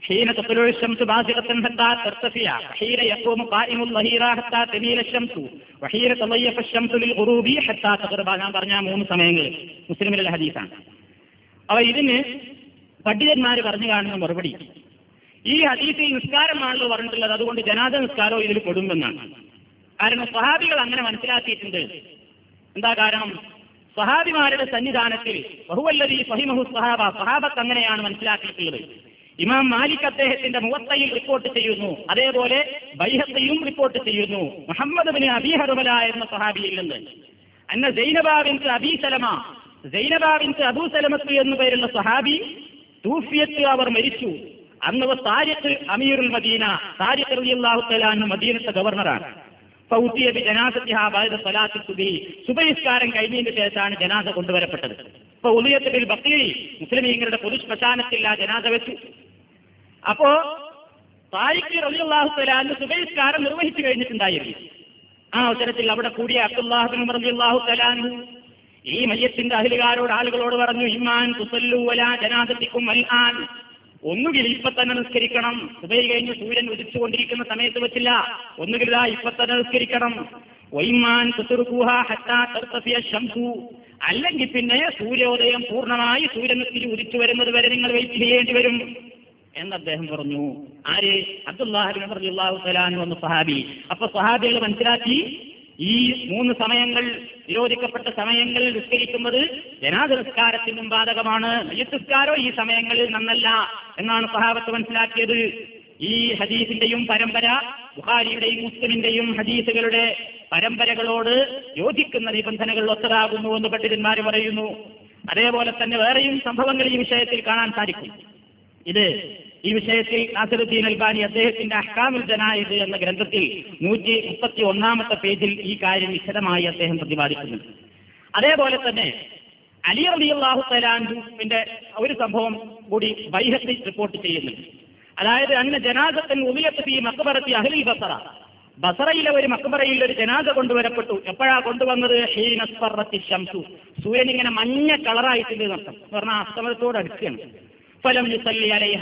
حين تطلع الشمس بازغة حتى ترتفع وحين يقوم قائم الظهيرة حتى تميل الشمس وحين تضيف الشمس للغروب حتى تغرب ഞാൻ പറഞ്ഞ മൂന്ന് സമയങ്ങൾ മുസ്ലിമിലുള്ള ഹദീസാണ് അപ്പൊ ഇതിന് പണ്ഡിതന്മാർ പറഞ്ഞു കാണുന്ന മറുപടി ഈ ഹദീസിൽ നിസ്കാരമാണല്ലോ പറഞ്ഞിട്ടുള്ളത് അതുകൊണ്ട് ജനാദ നിസ്കാരവും ഇതിൽ കൊടുമെന്നാണ് കാരണം സ്വഹാബികൾ അങ്ങനെ മനസ്സിലാക്കിയിട്ടുണ്ട് എന്താ കാരണം സ്വഹാബിമാരുടെ സന്നിധാനത്തിൽ ബഹുവല്ലതി ഫഹിമഹു സ്വഹാബ സ്വഹാബത്ത് അങ്ങനെയാണ് മനസ്സിലാക്കിയിട്ടുള്ളത് ഇമാം മാലിക് അദ്ദേഹത്തിന്റെ മുവത്തയിൽ റിപ്പോർട്ട് ചെയ്യുന്നു അതേപോലെ ബൈഹത്തയും റിപ്പോർട്ട് ചെയ്യുന്നു മുഹമ്മദ് ബിൻ അബി ഹറുബല എന്ന സ്വഹാബിയിൽ നിന്ന് അന്ന ജൈനബാബിൻസ് അബി സലമ ജൈനബാബിൻസ് അബൂ സലമത്ത് എന്നു പേരുള്ള സ്വഹാബി തൂഫിയത്ത് അവർ മരിച്ചു അന്ന് താരിഖ് അമീറുൽ മദീന താരിഖ് റളിയല്ലാഹു തആല അന്ന് മദീനത്തെ ഗവർണറാണ് ഫൗത്തിയ ബി ജനാസത്തിഹാ ബഅദ സ്വലാത്തി സുബഹി സുബഹിസ്കാരം കഴിഞ്ഞതിന് ശേഷമാണ് ജനാസ കൊണ്ടുവരപ്പെട്ടത് ഇപ്പൊ ഉദയത്ത് ബിൽ ബക്കീരി മുസ്ലിമീങ്ങളുടെ പൊതു ശ്മശാനത്തിൽ ആ ജനാസ വെച്ചു അപ്പോ താരിഖ് റളിയല്ലാഹു തആല അന്ന് സുബഹിസ്കാരം നിർവഹിച്ചു കഴിഞ്ഞിട്ടുണ്ടായിരുന്നു ആ അവസരത്തിൽ അവിടെ കൂടിയ അബ്ദുല്ലാഹിബിൻ റളിയല്ലാഹു തആല അൻഹു ഈ മയ്യത്തിന്റെ അഹിലുകാരോട് ആളുകളോട് പറഞ്ഞു ഇമ്മാൻ തുസല്ലു വലാ ജനാസത്തിക്കും അൽ ആൻ ഒന്നുകിൽ ഇപ്പൊ തന്നെ നിസ്കരിക്കണം സുബൈ കഴിഞ്ഞ് സൂര്യൻ ഉദിച്ചുകൊണ്ടിരിക്കുന്ന സമയത്ത് വെച്ചില്ല ഒന്നുകിൽ ഇതാ ഇപ്പൊ തന്നെ നിസ്കരിക്കണം വൈമാൻ തുത്തുറുക്കൂഹ ഹത്താ തർത്തഫിയ ശംസു അല്ലെങ്കിൽ പിന്നെ സൂര്യോദയം പൂർണ്ണമായി സൂര്യൻ തിരി ഉദിച്ചു വരുന്നത് വരെ നിങ്ങൾ വെയിറ്റ് ചെയ്യേണ്ടി വരും എന്ന് അദ്ദേഹം പറഞ്ഞു ആര് അബ്ദുല്ലാഹിബിൻ റളിയല്ലാഹു തആല അൻഹു എന്ന സഹാബി അപ്പൊ സഹാബികൾ മനസ്സിലാക്കി ഈ മൂന്ന് സമയങ്ങൾ നിരോധിക്കപ്പെട്ട സമയങ്ങളിൽ നിസ്കരിക്കുന്നത് ജനാദ നിസ്കാരത്തിനും ബാധകമാണ് നിസ്കാരോ ഈ സമയങ്ങളിൽ നന്നല്ല എന്നാണ് സഹാബത്ത് മനസ്സിലാക്കിയത് ഈ ഹദീസിന്റെയും പരമ്പര ബുഹാരിയുടെയും മുസ്ലിമിന്റെയും ഹദീസുകളുടെ പരമ്പരകളോട് യോജിക്കുന്ന നിബന്ധനകൾ ഒത്തതാകുന്നു എന്ന് പണ്ഡിതന്മാർ പറയുന്നു അതേപോലെ തന്നെ വേറെയും സംഭവങ്ങൾ ഈ വിഷയത്തിൽ കാണാൻ സാധിക്കും ഇത് ഈ വിഷയത്തിൽ നാസറുദ്ദീൻ അൽബാനി അദ്ദേഹത്തിന്റെ അഹ്കാമുൽ ജനായത് എന്ന ഗ്രന്ഥത്തിൽ നൂറ്റി മുപ്പത്തി ഒന്നാമത്തെ പേജിൽ ഈ കാര്യം വിശദമായി അദ്ദേഹം പ്രതിപാദിക്കുന്നുണ്ട് അതേപോലെ തന്നെ അലി റളിയല്ലാഹു തലാൻഹുവിന്റെ ഒരു സംഭവം കൂടി ബൈഹത്തിൽ റിപ്പോർട്ട് ചെയ്യുന്നുണ്ട് അതായത് അന്ന് ജനാസത്തിന് ഉമിയത്ത് ഈ മക്കബറത്തി അഹ്ലിൽ ബസറ ബസറയിലെ ഒരു മക്കബറയിൽ ഒരു ജനാസ കൊണ്ടുവരപ്പെട്ടു എപ്പോഴാ കൊണ്ടുവന്നത് ഹീനസ്പറത്തി ശംസു സൂര്യൻ ഇങ്ങനെ മഞ്ഞ കളറായിട്ടുണ്ട് എന്നർത്ഥം എന്ന് പറഞ്ഞാൽ അസ്തമനത്തോട് അടുക്കുകയാണ് ഫലം യുസല്ലി അലൈഹ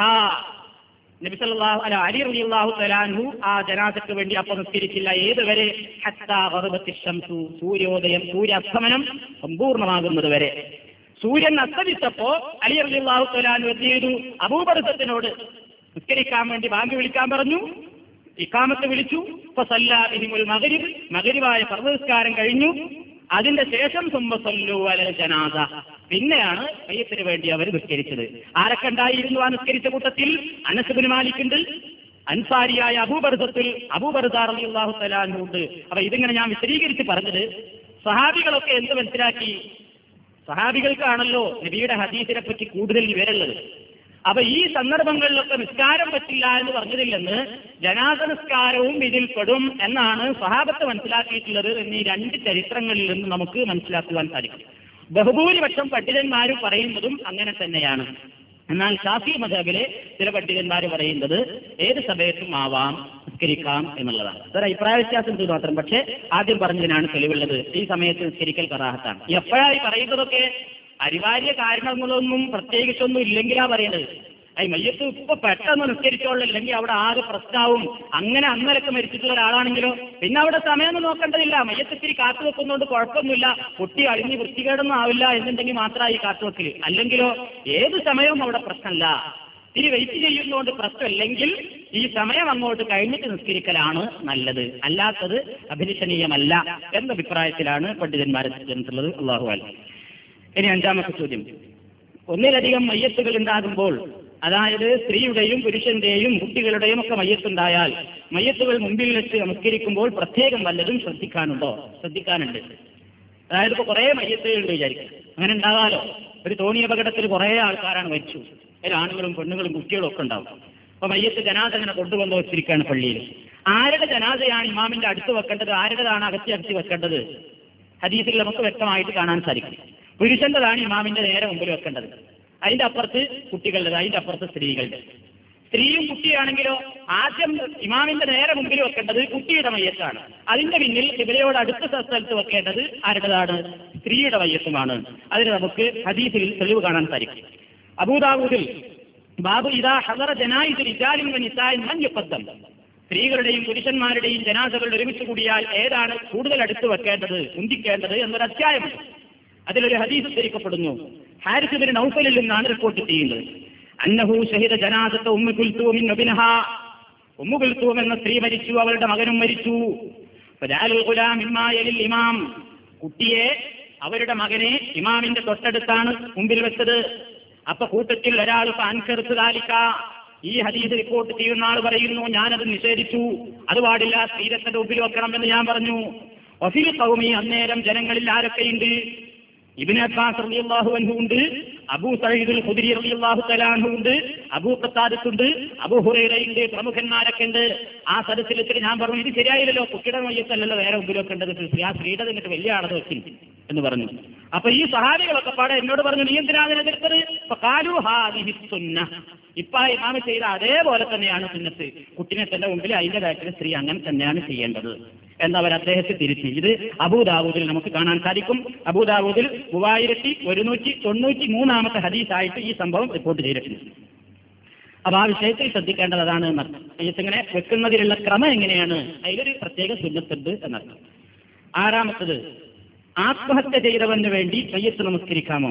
നബി സല്ലല്ലാഹു അല അലി റളിയല്ലാഹു തആലാഹു ആ ജനാസക്ക് വേണ്ടി അപ്പൊ നിസ്കരിച്ചില്ല ഏതുവരെ ഹത്താ ഗറബത്തി ശംസു സൂര്യോദയം സൂര്യാസ്തമനം സമ്പൂർണ്ണമാകുന്നത് വരെ സൂര്യൻ അസ്തമിച്ചപ്പോ അലി റളിയല്ലാഹു തആലാഹു എന്ത് ചെയ്തു അബൂബർസത്തിനോട് നിസ്കരിക്കാൻ വേണ്ടി ബാങ്ക് വിളിക്കാൻ പറഞ്ഞു ഇക്കാമത്ത് വിളിച്ചു ഫസല്ലാബിഹിമുൽ മഗ്രിബ് മഗ്രിബായ സർവ്വസ്കാരം കഴിഞ്ഞു അതിന്റെ ശേഷം സുമ്പസല്ലു അലൽ ജനാസ പിന്നെയാണ് മയ്യത്തിന് വേണ്ടി അവർ നിസ്കരിച്ചത് ആരൊക്കെ ഉണ്ടായിരുന്നു ആ നിസ്കരിച്ച കൂട്ടത്തിൽ അനസുബിന് മാലിക്കുണ്ട് അൻസാരിയായ അബൂബർസത്തിൽ അബൂബർസാർ അള്ളാഹു തലാനുണ്ട് അപ്പൊ ഇതിങ്ങനെ ഞാൻ വിശദീകരിച്ച് പറഞ്ഞത് സഹാബികളൊക്കെ എന്ത് മനസ്സിലാക്കി സഹാബികൾക്കാണല്ലോ നബിയുടെ ഹദീസിനെ പറ്റി കൂടുതൽ വിവരമുള്ളത് അപ്പൊ ഈ സന്ദർഭങ്ങളിലൊക്കെ നിസ്കാരം പറ്റില്ല എന്ന് പറഞ്ഞതിൽ നിന്ന് ജനാസ നിസ്കാരവും ഇതിൽ പെടും എന്നാണ് സഹാബത്ത് മനസ്സിലാക്കിയിട്ടുള്ളത് എന്നീ രണ്ട് ചരിത്രങ്ങളിൽ നിന്ന് നമുക്ക് മനസ്സിലാക്കുവാൻ സാധിക്കും ബഹുഭൂരിപക്ഷം പണ്ഡിതന്മാർ പറയുന്നതും അങ്ങനെ തന്നെയാണ് എന്നാൽ ഷാഫി മതബിലെ ചില പണ്ഡിതന്മാർ പറയുന്നത് ഏത് സമയത്തും ആവാം നിസ്കരിക്കാം എന്നുള്ളതാണ് അതൊരു അഭിപ്രായ വ്യത്യാസം ഉണ്ട് മാത്രം പക്ഷേ ആദ്യം പറഞ്ഞതിനാണ് തെളിവുള്ളത് ഈ സമയത്ത് നിസ്കരിക്കൽ കറാഹത്താണ് എപ്പോഴായി പറയുന്നതൊക്കെ അനിവാര്യ കാരണങ്ങളൊന്നും പ്രത്യേകിച്ചൊന്നും ഇല്ലെങ്കിലാ പറയുന്നത് ഈ മയ്യത്ത് ഇപ്പൊ പെട്ടെന്ന് നിസ്കരിച്ചോളൂ ഇല്ലെങ്കിൽ അവിടെ ആകെ പ്രശ്നമാവും അങ്ങനെ അന്നലൊക്കെ മരിച്ചിട്ടുള്ള ഒരാളാണെങ്കിലോ പിന്നെ അവിടെ സമയമൊന്നും നോക്കേണ്ടതില്ല മയ്യത്ത് ഇത്തിരി കാത്തു വെക്കുന്നതുകൊണ്ട് കുഴപ്പമൊന്നുമില്ല കുട്ടി അഴിഞ്ഞ് വൃത്തികേടൊന്നും ആവില്ല എന്നുണ്ടെങ്കിൽ മാത്രമായി കാത്തുവെക്കല് അല്ലെങ്കിലോ ഏത് സമയവും അവിടെ പ്രശ്നമല്ല ഇത്തിരി വെയിറ്റ് ചെയ്യുന്നതുകൊണ്ട് പ്രശ്നമില്ലെങ്കിൽ ഈ സമയം അങ്ങോട്ട് കഴിഞ്ഞിട്ട് നിസ്കരിക്കലാണ് നല്ലത് അല്ലാത്തത് അഭിലഷണീയമല്ല എന്ന അഭിപ്രായത്തിലാണ് പണ്ഡിതന്മാരെ ചെന്നിട്ടുള്ളത് അള്ളാഹു അല്ല ഇനി അഞ്ചാമത്തെ ചോദ്യം ഒന്നിലധികം മയ്യത്തുകൾ ഉണ്ടാകുമ്പോൾ അതായത് സ്ത്രീയുടെയും പുരുഷന്റെയും കുട്ടികളുടെയും ഒക്കെ മയ്യത്തുണ്ടായാൽ മയ്യത്തുകൾ മുമ്പിൽ വെച്ച് നമസ്കരിക്കുമ്പോൾ പ്രത്യേകം വല്ലതും ശ്രദ്ധിക്കാനുണ്ടോ ശ്രദ്ധിക്കാനുണ്ട് അതായത് ഇപ്പൊ കുറെ മയ്യത്തുകളുണ്ട് വിചാരിക്കും അങ്ങനെ ഉണ്ടാകാലോ ഒരു തോണി അപകടത്തിൽ കുറെ ആൾക്കാരാണ് മരിച്ചു അതിൽ ആണുങ്ങളും പെണ്ണുങ്ങളും കുട്ടികളും ഒക്കെ ഉണ്ടാവും അപ്പൊ മയ്യത്ത് ജനാസ അങ്ങനെ കൊണ്ടുവന്ന് വെച്ചിരിക്കുകയാണ് പള്ളിയിൽ ആരുടെ ജനാസയാണ് ഇമാമിന്റെ അടുത്ത് വെക്കേണ്ടത് ആരുടേതാണ് അകത്തി അകത്തി വെക്കേണ്ടത് ഹദീസിൽ നമുക്ക് വ്യക്തമായിട്ട് കാണാൻ സാധിക്കും പുരുഷന്റെതാണ് ഇമാമിന്റെ നേരെ മുമ്പിൽ വെക്കേണ്ടത് അതിന്റെ അപ്പുറത്ത് കുട്ടികളുടെ അതിന്റെ അപ്പുറത്ത് സ്ത്രീകളുടെ സ്ത്രീയും കുട്ടിയാണെങ്കിലോ ആദ്യം ഇമാമിന്റെ നേരെ മുമ്പിൽ വെക്കേണ്ടത് കുട്ടിയുടെ മയ്യത്താണ് അതിന്റെ പിന്നിൽ ഇവരെയോട് അടുത്ത സ്ഥലത്ത് വെക്കേണ്ടത് ആരുടേതാണ് സ്ത്രീയുടെ മയ്യത്തുമാണ് അതിന് നമുക്ക് ഹദീസിൽ തെളിവ് കാണാൻ സാധിക്കും അബൂദാവൂദിൽ ബാബു ഇതാ ഹദറ ജനായിസ് റിജാലിൻ നിസായിൻ മൻ യുഖദ്ദം സ്ത്രീകളുടെയും പുരുഷന്മാരുടെയും ജനാസകൾ ഒരുമിച്ച് കൂടിയാൽ ഏതാണ് കൂടുതൽ അടുത്ത് വെക്കേണ്ടത് മുന്തിക്കേണ്ടത് എന്നൊരു അധ്യായമുണ്ട് അതിലൊരു ഹദീസ് ധരിക്കപ്പെടുന്നു ഹാരിസ് ബിൻ നൗഫലിൽ നിന്നാണ് റിപ്പോർട്ട് ചെയ്യുന്നത് അന്നഹു ഷഹിദ ജനാസത്തെ ഉമ്മ കുൽത്തൂമിൻ നബിനഹ ഉമ്മ കുൽത്തൂം എന്ന സ്ത്രീ മരിച്ചു അവളുടെ മകനും മരിച്ചു ഫജഅലൽ ഗുലാം മിമ്മാ യലിൽ ഇമാം കുട്ടിയെ അവരുടെ മകനെ ഇമാമിന്റെ തൊട്ടടുത്താണ് മുമ്പിൽ വെച്ചത് അപ്പൊ കൂട്ടത്തിൽ ഒരാൾ അൻകർത്ത് താലിക്ക ഈ ഹദീസ് റിപ്പോർട്ട് ചെയ്യുന്ന ആൾ പറയുന്നു ഞാനത് നിഷേധിച്ചു അത് പാടില്ല സ്ത്രീരത്തിന്റെ മുമ്പിൽ വെക്കണമെന്ന് ഞാൻ പറഞ്ഞു ഒഫിൽ കൗമി അന്നേരം ജനങ്ങളിൽ ആരൊക്കെയുണ്ട് ഇബിൻ അബ്ബാസ് റളിയല്ലാഹു അൻഹു ഉണ്ട് അബൂ സഈദുൽ ഖുദരി റളിയല്ലാഹു തആലാഹു ഉണ്ട് അബൂ ഖത്താദത്തുണ്ട് അബൂ ഹുറൈറയുണ്ട് പ്രമുഖന്മാരൊക്കെ ഉണ്ട് ആ സദസ്സിൽ വെച്ചിട്ട് ഞാൻ പറഞ്ഞു ഇത് ശരിയായില്ലല്ലോ കുട്ടിയുടെ മയ്യത്തല്ലല്ലോ വേറെ മുമ്പിൽ വെക്കേണ്ടത് ആ സ്ത്രീയുടെ എന്നിട്ട് വലിയ ആളത് വെക്കും എന്ന് പറഞ്ഞു അപ്പൊ ഈ സഹാബികളൊക്കെ പാടെ എന്നോട് പറഞ്ഞു നീ എന്തിനാ അതിനെ എതിർത്തത് അപ്പൊ കാലു ഹാദിഹി സുന്ന ഇപ്പൊ ഇമാമ ചെയ്ത അതേപോലെ തന്നെയാണ് സുന്നത്ത് കുട്ടിനെ തന്റെ മുമ്പിൽ അതിന്റെ കാര്യത്തിൽ സ്ത്രീ അങ്ങനെ തന്നെയാണ് ചെയ്യേണ്ടത് എന്നവർ അദ്ദേഹത്തെ തിരുത്തി ഇത് അബൂദാവൂദിൽ നമുക്ക് കാണാൻ സാധിക്കും അബൂദാവൂദിൽ മൂവായിരത്തി ഒരുന്നൂറ്റി തൊണ്ണൂറ്റി മൂന്നാമത്തെ ഹദീസായിട്ട് ഈ സംഭവം റിപ്പോർട്ട് ചെയ്തിട്ടുണ്ട് അപ്പൊ ആ വിഷയത്തിൽ ശ്രദ്ധിക്കേണ്ടത് അതാണ് എന്നർത്ഥം മയ്യത്തിങ്ങനെ വെക്കുന്നതിലുള്ള ക്രമം എങ്ങനെയാണ് അതിലൊരു പ്രത്യേക സുന്നത്തുണ്ട് എന്നർത്ഥം ആറാമത്തത് ആത്മഹത്യ ചെയ്തവന് വേണ്ടി മയ്യത്ത് നമസ്കരിക്കാമോ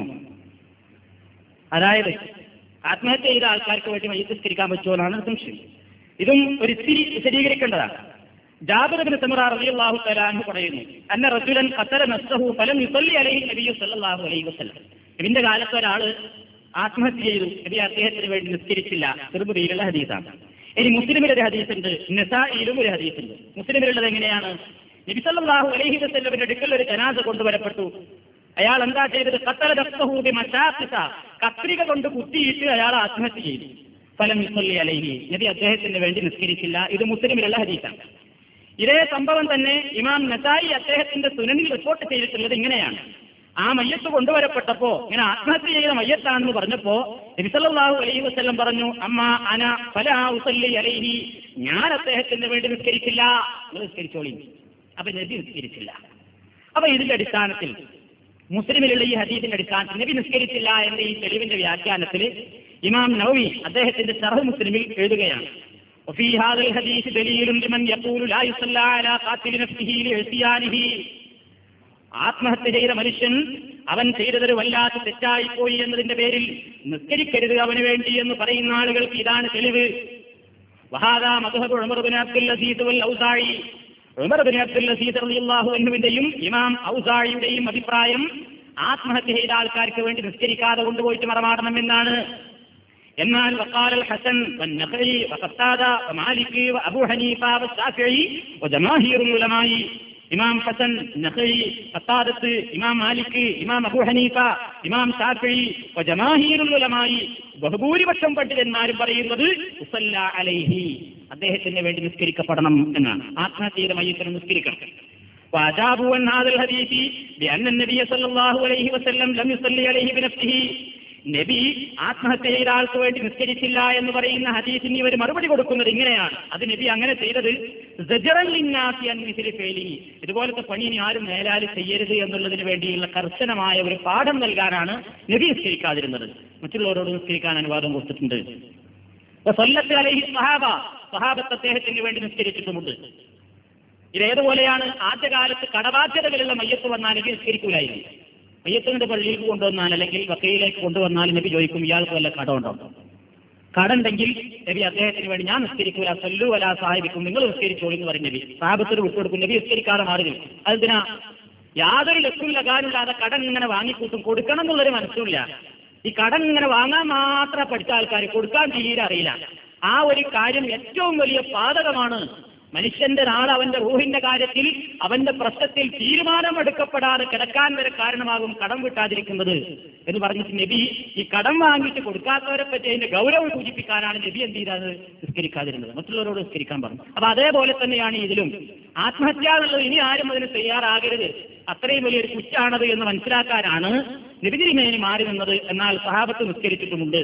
അതായത് ആത്മഹത്യ ചെയ്ത ആൾക്കാർക്ക് വേണ്ടി മയ്യത്ത് നിസ്കരിക്കാൻ പറ്റുമോ എന്നാണ് സംശയം ഇതും ഒരു ഇത്തിരി വിശദീകരിക്കേണ്ടതാണ് ജാബിറിന് സമറ റളിയല്ലാഹു തആല പറയുന്നു അന്ന റജുലൻ ഖതല നഫ്സഹു ഫലം യുസല്ലി അലൈഹി നബിയു സല്ലല്ലാഹു അലൈഹി വസല്ലം നബിന്റെ കാലത്ത് ഒരാള് ആത്മഹത്യ ചെയ്തു നബി അദ്ദേഹത്തിന് വേണ്ടി നിസ്കരിച്ചില്ല തിരുമുറിയിലുള്ള ഹദീസാണ് ഇനി മുസ്ലിമിൽ ഒരു ഹദീസുണ്ട് നിസായിലും ഒരു ഹദീസുണ്ട് മുസ്ലിമിലുള്ളത് എങ്ങനെയാണ് നബി സല്ലല്ലാഹു അലൈഹി വസല്ലമിന്റെ അടുക്കൽ ഒരു ജനാസ കൊണ്ടുവരപ്പെട്ടു അയാൾ എന്താ ചെയ്തത് കത്തല ദസ്തഹൂബി മശാഖിസ കത്രിക കൊണ്ട് കുത്തിയിട്ട് അയാൾ ആത്മഹത്യ ചെയ്തു ഫലം യുസല്ലി അലൈഹി നബി അദ്ദേഹത്തിന് വേണ്ടി നിസ്കരിച്ചില്ല ഇത് മുസ്ലിമിലുള്ള ഹദീസാണ് ഇതേ സംഭവം തന്നെ ഇമാം നസായി അദ്ദേഹത്തിന്റെ സുനനിൽ റിപ്പോർട്ട് ചെയ്തിട്ടുള്ളത് ഇങ്ങനെയാണ് ആ മയ്യത്ത് കൊണ്ടുവരപ്പെട്ടപ്പോ ഇങ്ങനെ ആത്മഹത്യ ചെയ്ത മയ്യത്താണെന്ന് പറഞ്ഞപ്പോ നബിസല്ലാഹു അലൈഹി വസ്ല്ലം പറഞ്ഞു അമ്മ അന ഫല ഉസല്ലി അലൈഹി ഞാൻ അദ്ദേഹത്തിന് വേണ്ടി നിസ്കരിക്കില്ല നിങ്ങൾ നിസ്കരിച്ചോളി അപ്പൊ നബി നിസ്കരിച്ചില്ല അപ്പൊ ഇതിന്റെ അടിസ്ഥാനത്തിൽ മുസ്ലിമിലുള്ള ഈ ഹദീസിന്റെ അടിസ്ഥാനത്തിൽ നബി നിസ്കരിച്ചില്ല എന്ന ഈ തെളിവിന്റെ വ്യാഖ്യാനത്തിൽ ഇമാം നവവി അദ്ദേഹത്തിന്റെ ഷറഹ് മുസ്ലിമിൽ എഴുതുകയാണ് وفي هذا الحديث دليل لمن يقول لا يصلى على قاتل نفسه لعصيانه ആത്മഹത്യ ചെയ്ത മനുഷ്യൻ അവൻ ചെയ്തതൊരു വല്ലാത്ത തെറ്റായി പോയി എന്നതിന്റെ പേരിൽ നിസ്കരിക്കരുത് അവന് വേണ്ടി എന്ന് പറയുന്ന ആളുകൾക്ക് ഇതാണ് തെളിവ് വഹാദാ മധുഹബ് ഉമർ ബിൻ അബ്ദുൽ അസീദ് വൽ ഔസായി ഉമർ ബിൻ അബ്ദുൽ അസീദ് റളിയല്ലാഹു അൻഹുവിന്റെയും ഇമാം ഔസായിയുടെയും അഭിപ്രായം ആത്മഹത്യ ചെയ്ത ആൾക്കാർക്ക് വേണ്ടി നിസ്കരിക്കാതെ കൊണ്ടുപോയിട്ട് മറമാടണം എന്നാണ് എന്നാൽ وقال الحسن والنخعي وقتادة ومالك وأبو حنيفة والشافعي وجماهير العلماء ഇമാം ഹസൻ നഖയി ഖത്താദത്ത് ഇമാം മാലിക് ഇമാം അബൂ ഹനീഫ ഇമാം ഷാഫി ജമാഹീറുൽ ഉലമായി ബഹുഭൂരിപക്ഷം പണ്ഡിതന്മാരും പറയുന്നത് ഉസല്ല അലൈഹി അദ്ദേഹത്തിന് വേണ്ടി നിസ്കരിക്കപ്പെടണം എന്നാണ് ആത്മഹത്യ ചെയ്ത മയ്യത്തിന് നിസ്കരിക്കണം وأجابوا عن هذا الحديث بأن النبي صلى الله عليه وسلم لم يصلي عليه بنفسه നബി ആത്മഹത്യ ചെയ്ത ആൾക്ക് വേണ്ടി നിസ്കരിച്ചില്ല എന്ന് പറയുന്ന ഹദീസിന് ഇവർ മറുപടി കൊടുക്കുന്നത് ഇങ്ങനെയാണ് അത് നബി അങ്ങനെ ചെയ്തത് സജറൻ ലിന്നാസി അൻ മിസ്ലി ഫേലി ഇതുപോലത്തെ പണി ഇനി ആരും മേലാല് ചെയ്യരുത് എന്നുള്ളതിന് വേണ്ടിയുള്ള കർശനമായ ഒരു പാഠം നൽകാനാണ് നബി നിസ്കരിക്കാതിരുന്നത് മറ്റുള്ളവരോട് നിസ്കരിക്കാൻ അനുവാദം കൊടുത്തിട്ടുണ്ട് സൊല്ലത്ത് അലഹി സഹാബ സഹാബത്ത് അദ്ദേഹത്തിന് വേണ്ടി നിസ്കരിച്ചിട്ടുമുണ്ട് ഇതേതുപോലെയാണ് ആദ്യകാലത്ത് കടബാധ്യതകളുള്ള മയ്യത്ത് വന്നാൽ നബി നിസ്കരിക്കൂലായിരുന്നു മയ്യത്തിന്റെ പള്ളിയിൽ കൊണ്ടുവന്നാൽ അല്ലെങ്കിൽ വക്കയിലേക്ക് കൊണ്ടുവന്നാൽ നബി ചോദിക്കും ഇയാൾക്ക് വല്ല കടമുണ്ടോ കടണ്ടെങ്കിൽ നബി അദ്ദേഹത്തിന് വേണ്ടി ഞാൻ നിസ്കരിക്കൂല സല്ലു വല സാഹിബിക്കും നിങ്ങൾ നിസ്കരിച്ചോളൂ എന്ന് പറയും നബി സാഹബത്തിന് വിട്ടുകൊടുക്കും നബി നിസ്കരിക്കാതെ മാറി നിൽക്കും അതെന്തിനാ യാതൊരു ലക്ഷ്യം ലഗാനില്ലാതെ കടം ഇങ്ങനെ വാങ്ങിക്കൂട്ടും കൊടുക്കണം എന്നുള്ളൊരു മനസ്സില്ല ഈ കടം ഇങ്ങനെ വാങ്ങാൻ മാത്രം പഠിച്ച ആൾക്കാർ കൊടുക്കാൻ തീരെ അറിയില്ല ആ ഒരു കാര്യം ഏറ്റവും വലിയ പാതകമാണ് മനുഷ്യന്റെ നാളെ അവന്റെ റൂഹിന്റെ കാര്യത്തിൽ അവന്റെ പ്രശ്നത്തിൽ തീരുമാനമെടുക്കപ്പെടാതെ കിടക്കാൻ വരെ കാരണമാകും കടം വിട്ടാതിരിക്കുന്നത് എന്ന് പറഞ്ഞിട്ട് നബി ഈ കടം വാങ്ങിയിട്ട് കൊടുക്കാത്തവരെ പറ്റി അതിന്റെ ഗൗരവം സൂചിപ്പിക്കാനാണ് നബി എന്ത് ചെയ്തത് നിസ്കരിക്കാതിരുന്നത് മറ്റുള്ളവരോട് നിസ്കരിക്കാൻ പറഞ്ഞു അപ്പൊ അതേപോലെ തന്നെയാണ് ഇതിലും ആത്മഹത്യ എന്നുള്ളത് ഇനി ആരും അതിന് തയ്യാറാകരുത് അത്രയും വലിയൊരു കുറ്റാണത് എന്ന് മനസ്സിലാക്കാനാണ് നബിതിരിമേനി മാറി നിന്നത് എന്നാൽ സഹാബത്ത് നിസ്കരിച്ചിട്ടുമുണ്ട്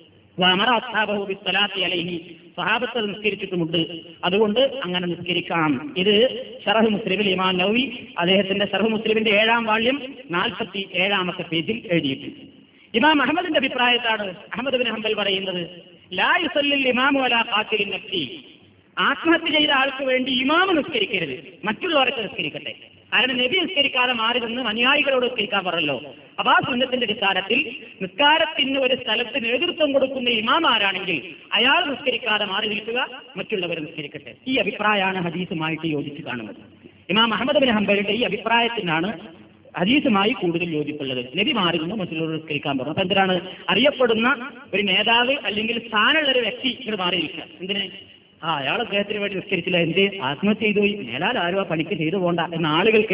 വമറ അസ്ഹാബഹു ബിസ്സലാത്തി അലൈഹി സഹാബത്ത് നിസ്കരിച്ചിട്ടുമുണ്ട് അതുകൊണ്ട് അങ്ങനെ നിസ്കരിക്കാം ഇത് ഷറഹ് മുസ്ലിമിൽ ഇമാം നവി അദ്ദേഹത്തിന്റെ ഷറഹ് മുസ്ലിമിന്റെ ഏഴാം വാള്യം നാൽപ്പത്തി ഏഴാമത്തെ പേജിൽ എഴുതിയിട്ടുണ്ട് ഇമാം അഹമ്മദിന്റെ അഭിപ്രായത്താണ് അഹമ്മദ് ബിൻ ഹംബൽ പറയുന്നത് ലാ യുസല്ലിൽ ഇമാമു അലാ ഖാത്തിലിൻ നഫ്സി ആത്മഹത്യ ചെയ്ത ആൾക്ക് വേണ്ടി ഇമാമ് നിസ്കരിക്കരുത് മറ്റുള്ളവരൊക്കെ നിസ്കരിക്കട്ടെ കാരണം നബി നിസ്കരിക്കാതെ മാറി നിന്ന് അനുയായികളോട് നിസ്കരിക്കാൻ പറഞ്ഞല്ലോ അപ്പൊ ആ സുന്നത്തിന്റെ അടിസ്ഥാനത്തിൽ നിസ്കാരത്തിന് ഒരു സ്ഥലത്ത് നേതൃത്വം കൊടുക്കുന്ന ഇമാം ആരാണെങ്കിൽ അയാൾ നിസ്കരിക്കാതെ മാറി നിൽക്കുക മറ്റുള്ളവർ നിസ്കരിക്കട്ടെ ഈ അഭിപ്രായമാണ് ഹദീസുമായിട്ട് യോജിച്ച് കാണുന്നത് ഇമാം അഹമ്മദ് ബിൻ ഹംബലിന്റെ ഈ അഭിപ്രായത്തിനാണ് ഹദീസുമായി കൂടുതൽ യോജിപ്പുള്ളത് നബി മാറി നിന്ന് മറ്റുള്ളവർ നിസ്കരിക്കാൻ പറഞ്ഞു അപ്പൊ എന്തിനാണ് അറിയപ്പെടുന്ന ഒരു നേതാവ് അല്ലെങ്കിൽ സ്ഥാനമുള്ള ഒരു വ്യക്തി ഇങ്ങനെ മാറി നിൽക്കുക എന്തിന് ആ അയാൾ അദ്ദേഹത്തിന് വേണ്ടി നിസ്കരിച്ചില്ല എന്ത് ആത്മഹത്യ ചെയ്തു പോയി മേലാൽ ആരും ആ പണിക്ക് ചെയ്തു പോണ്ട എന്ന ആളുകൾക്ക്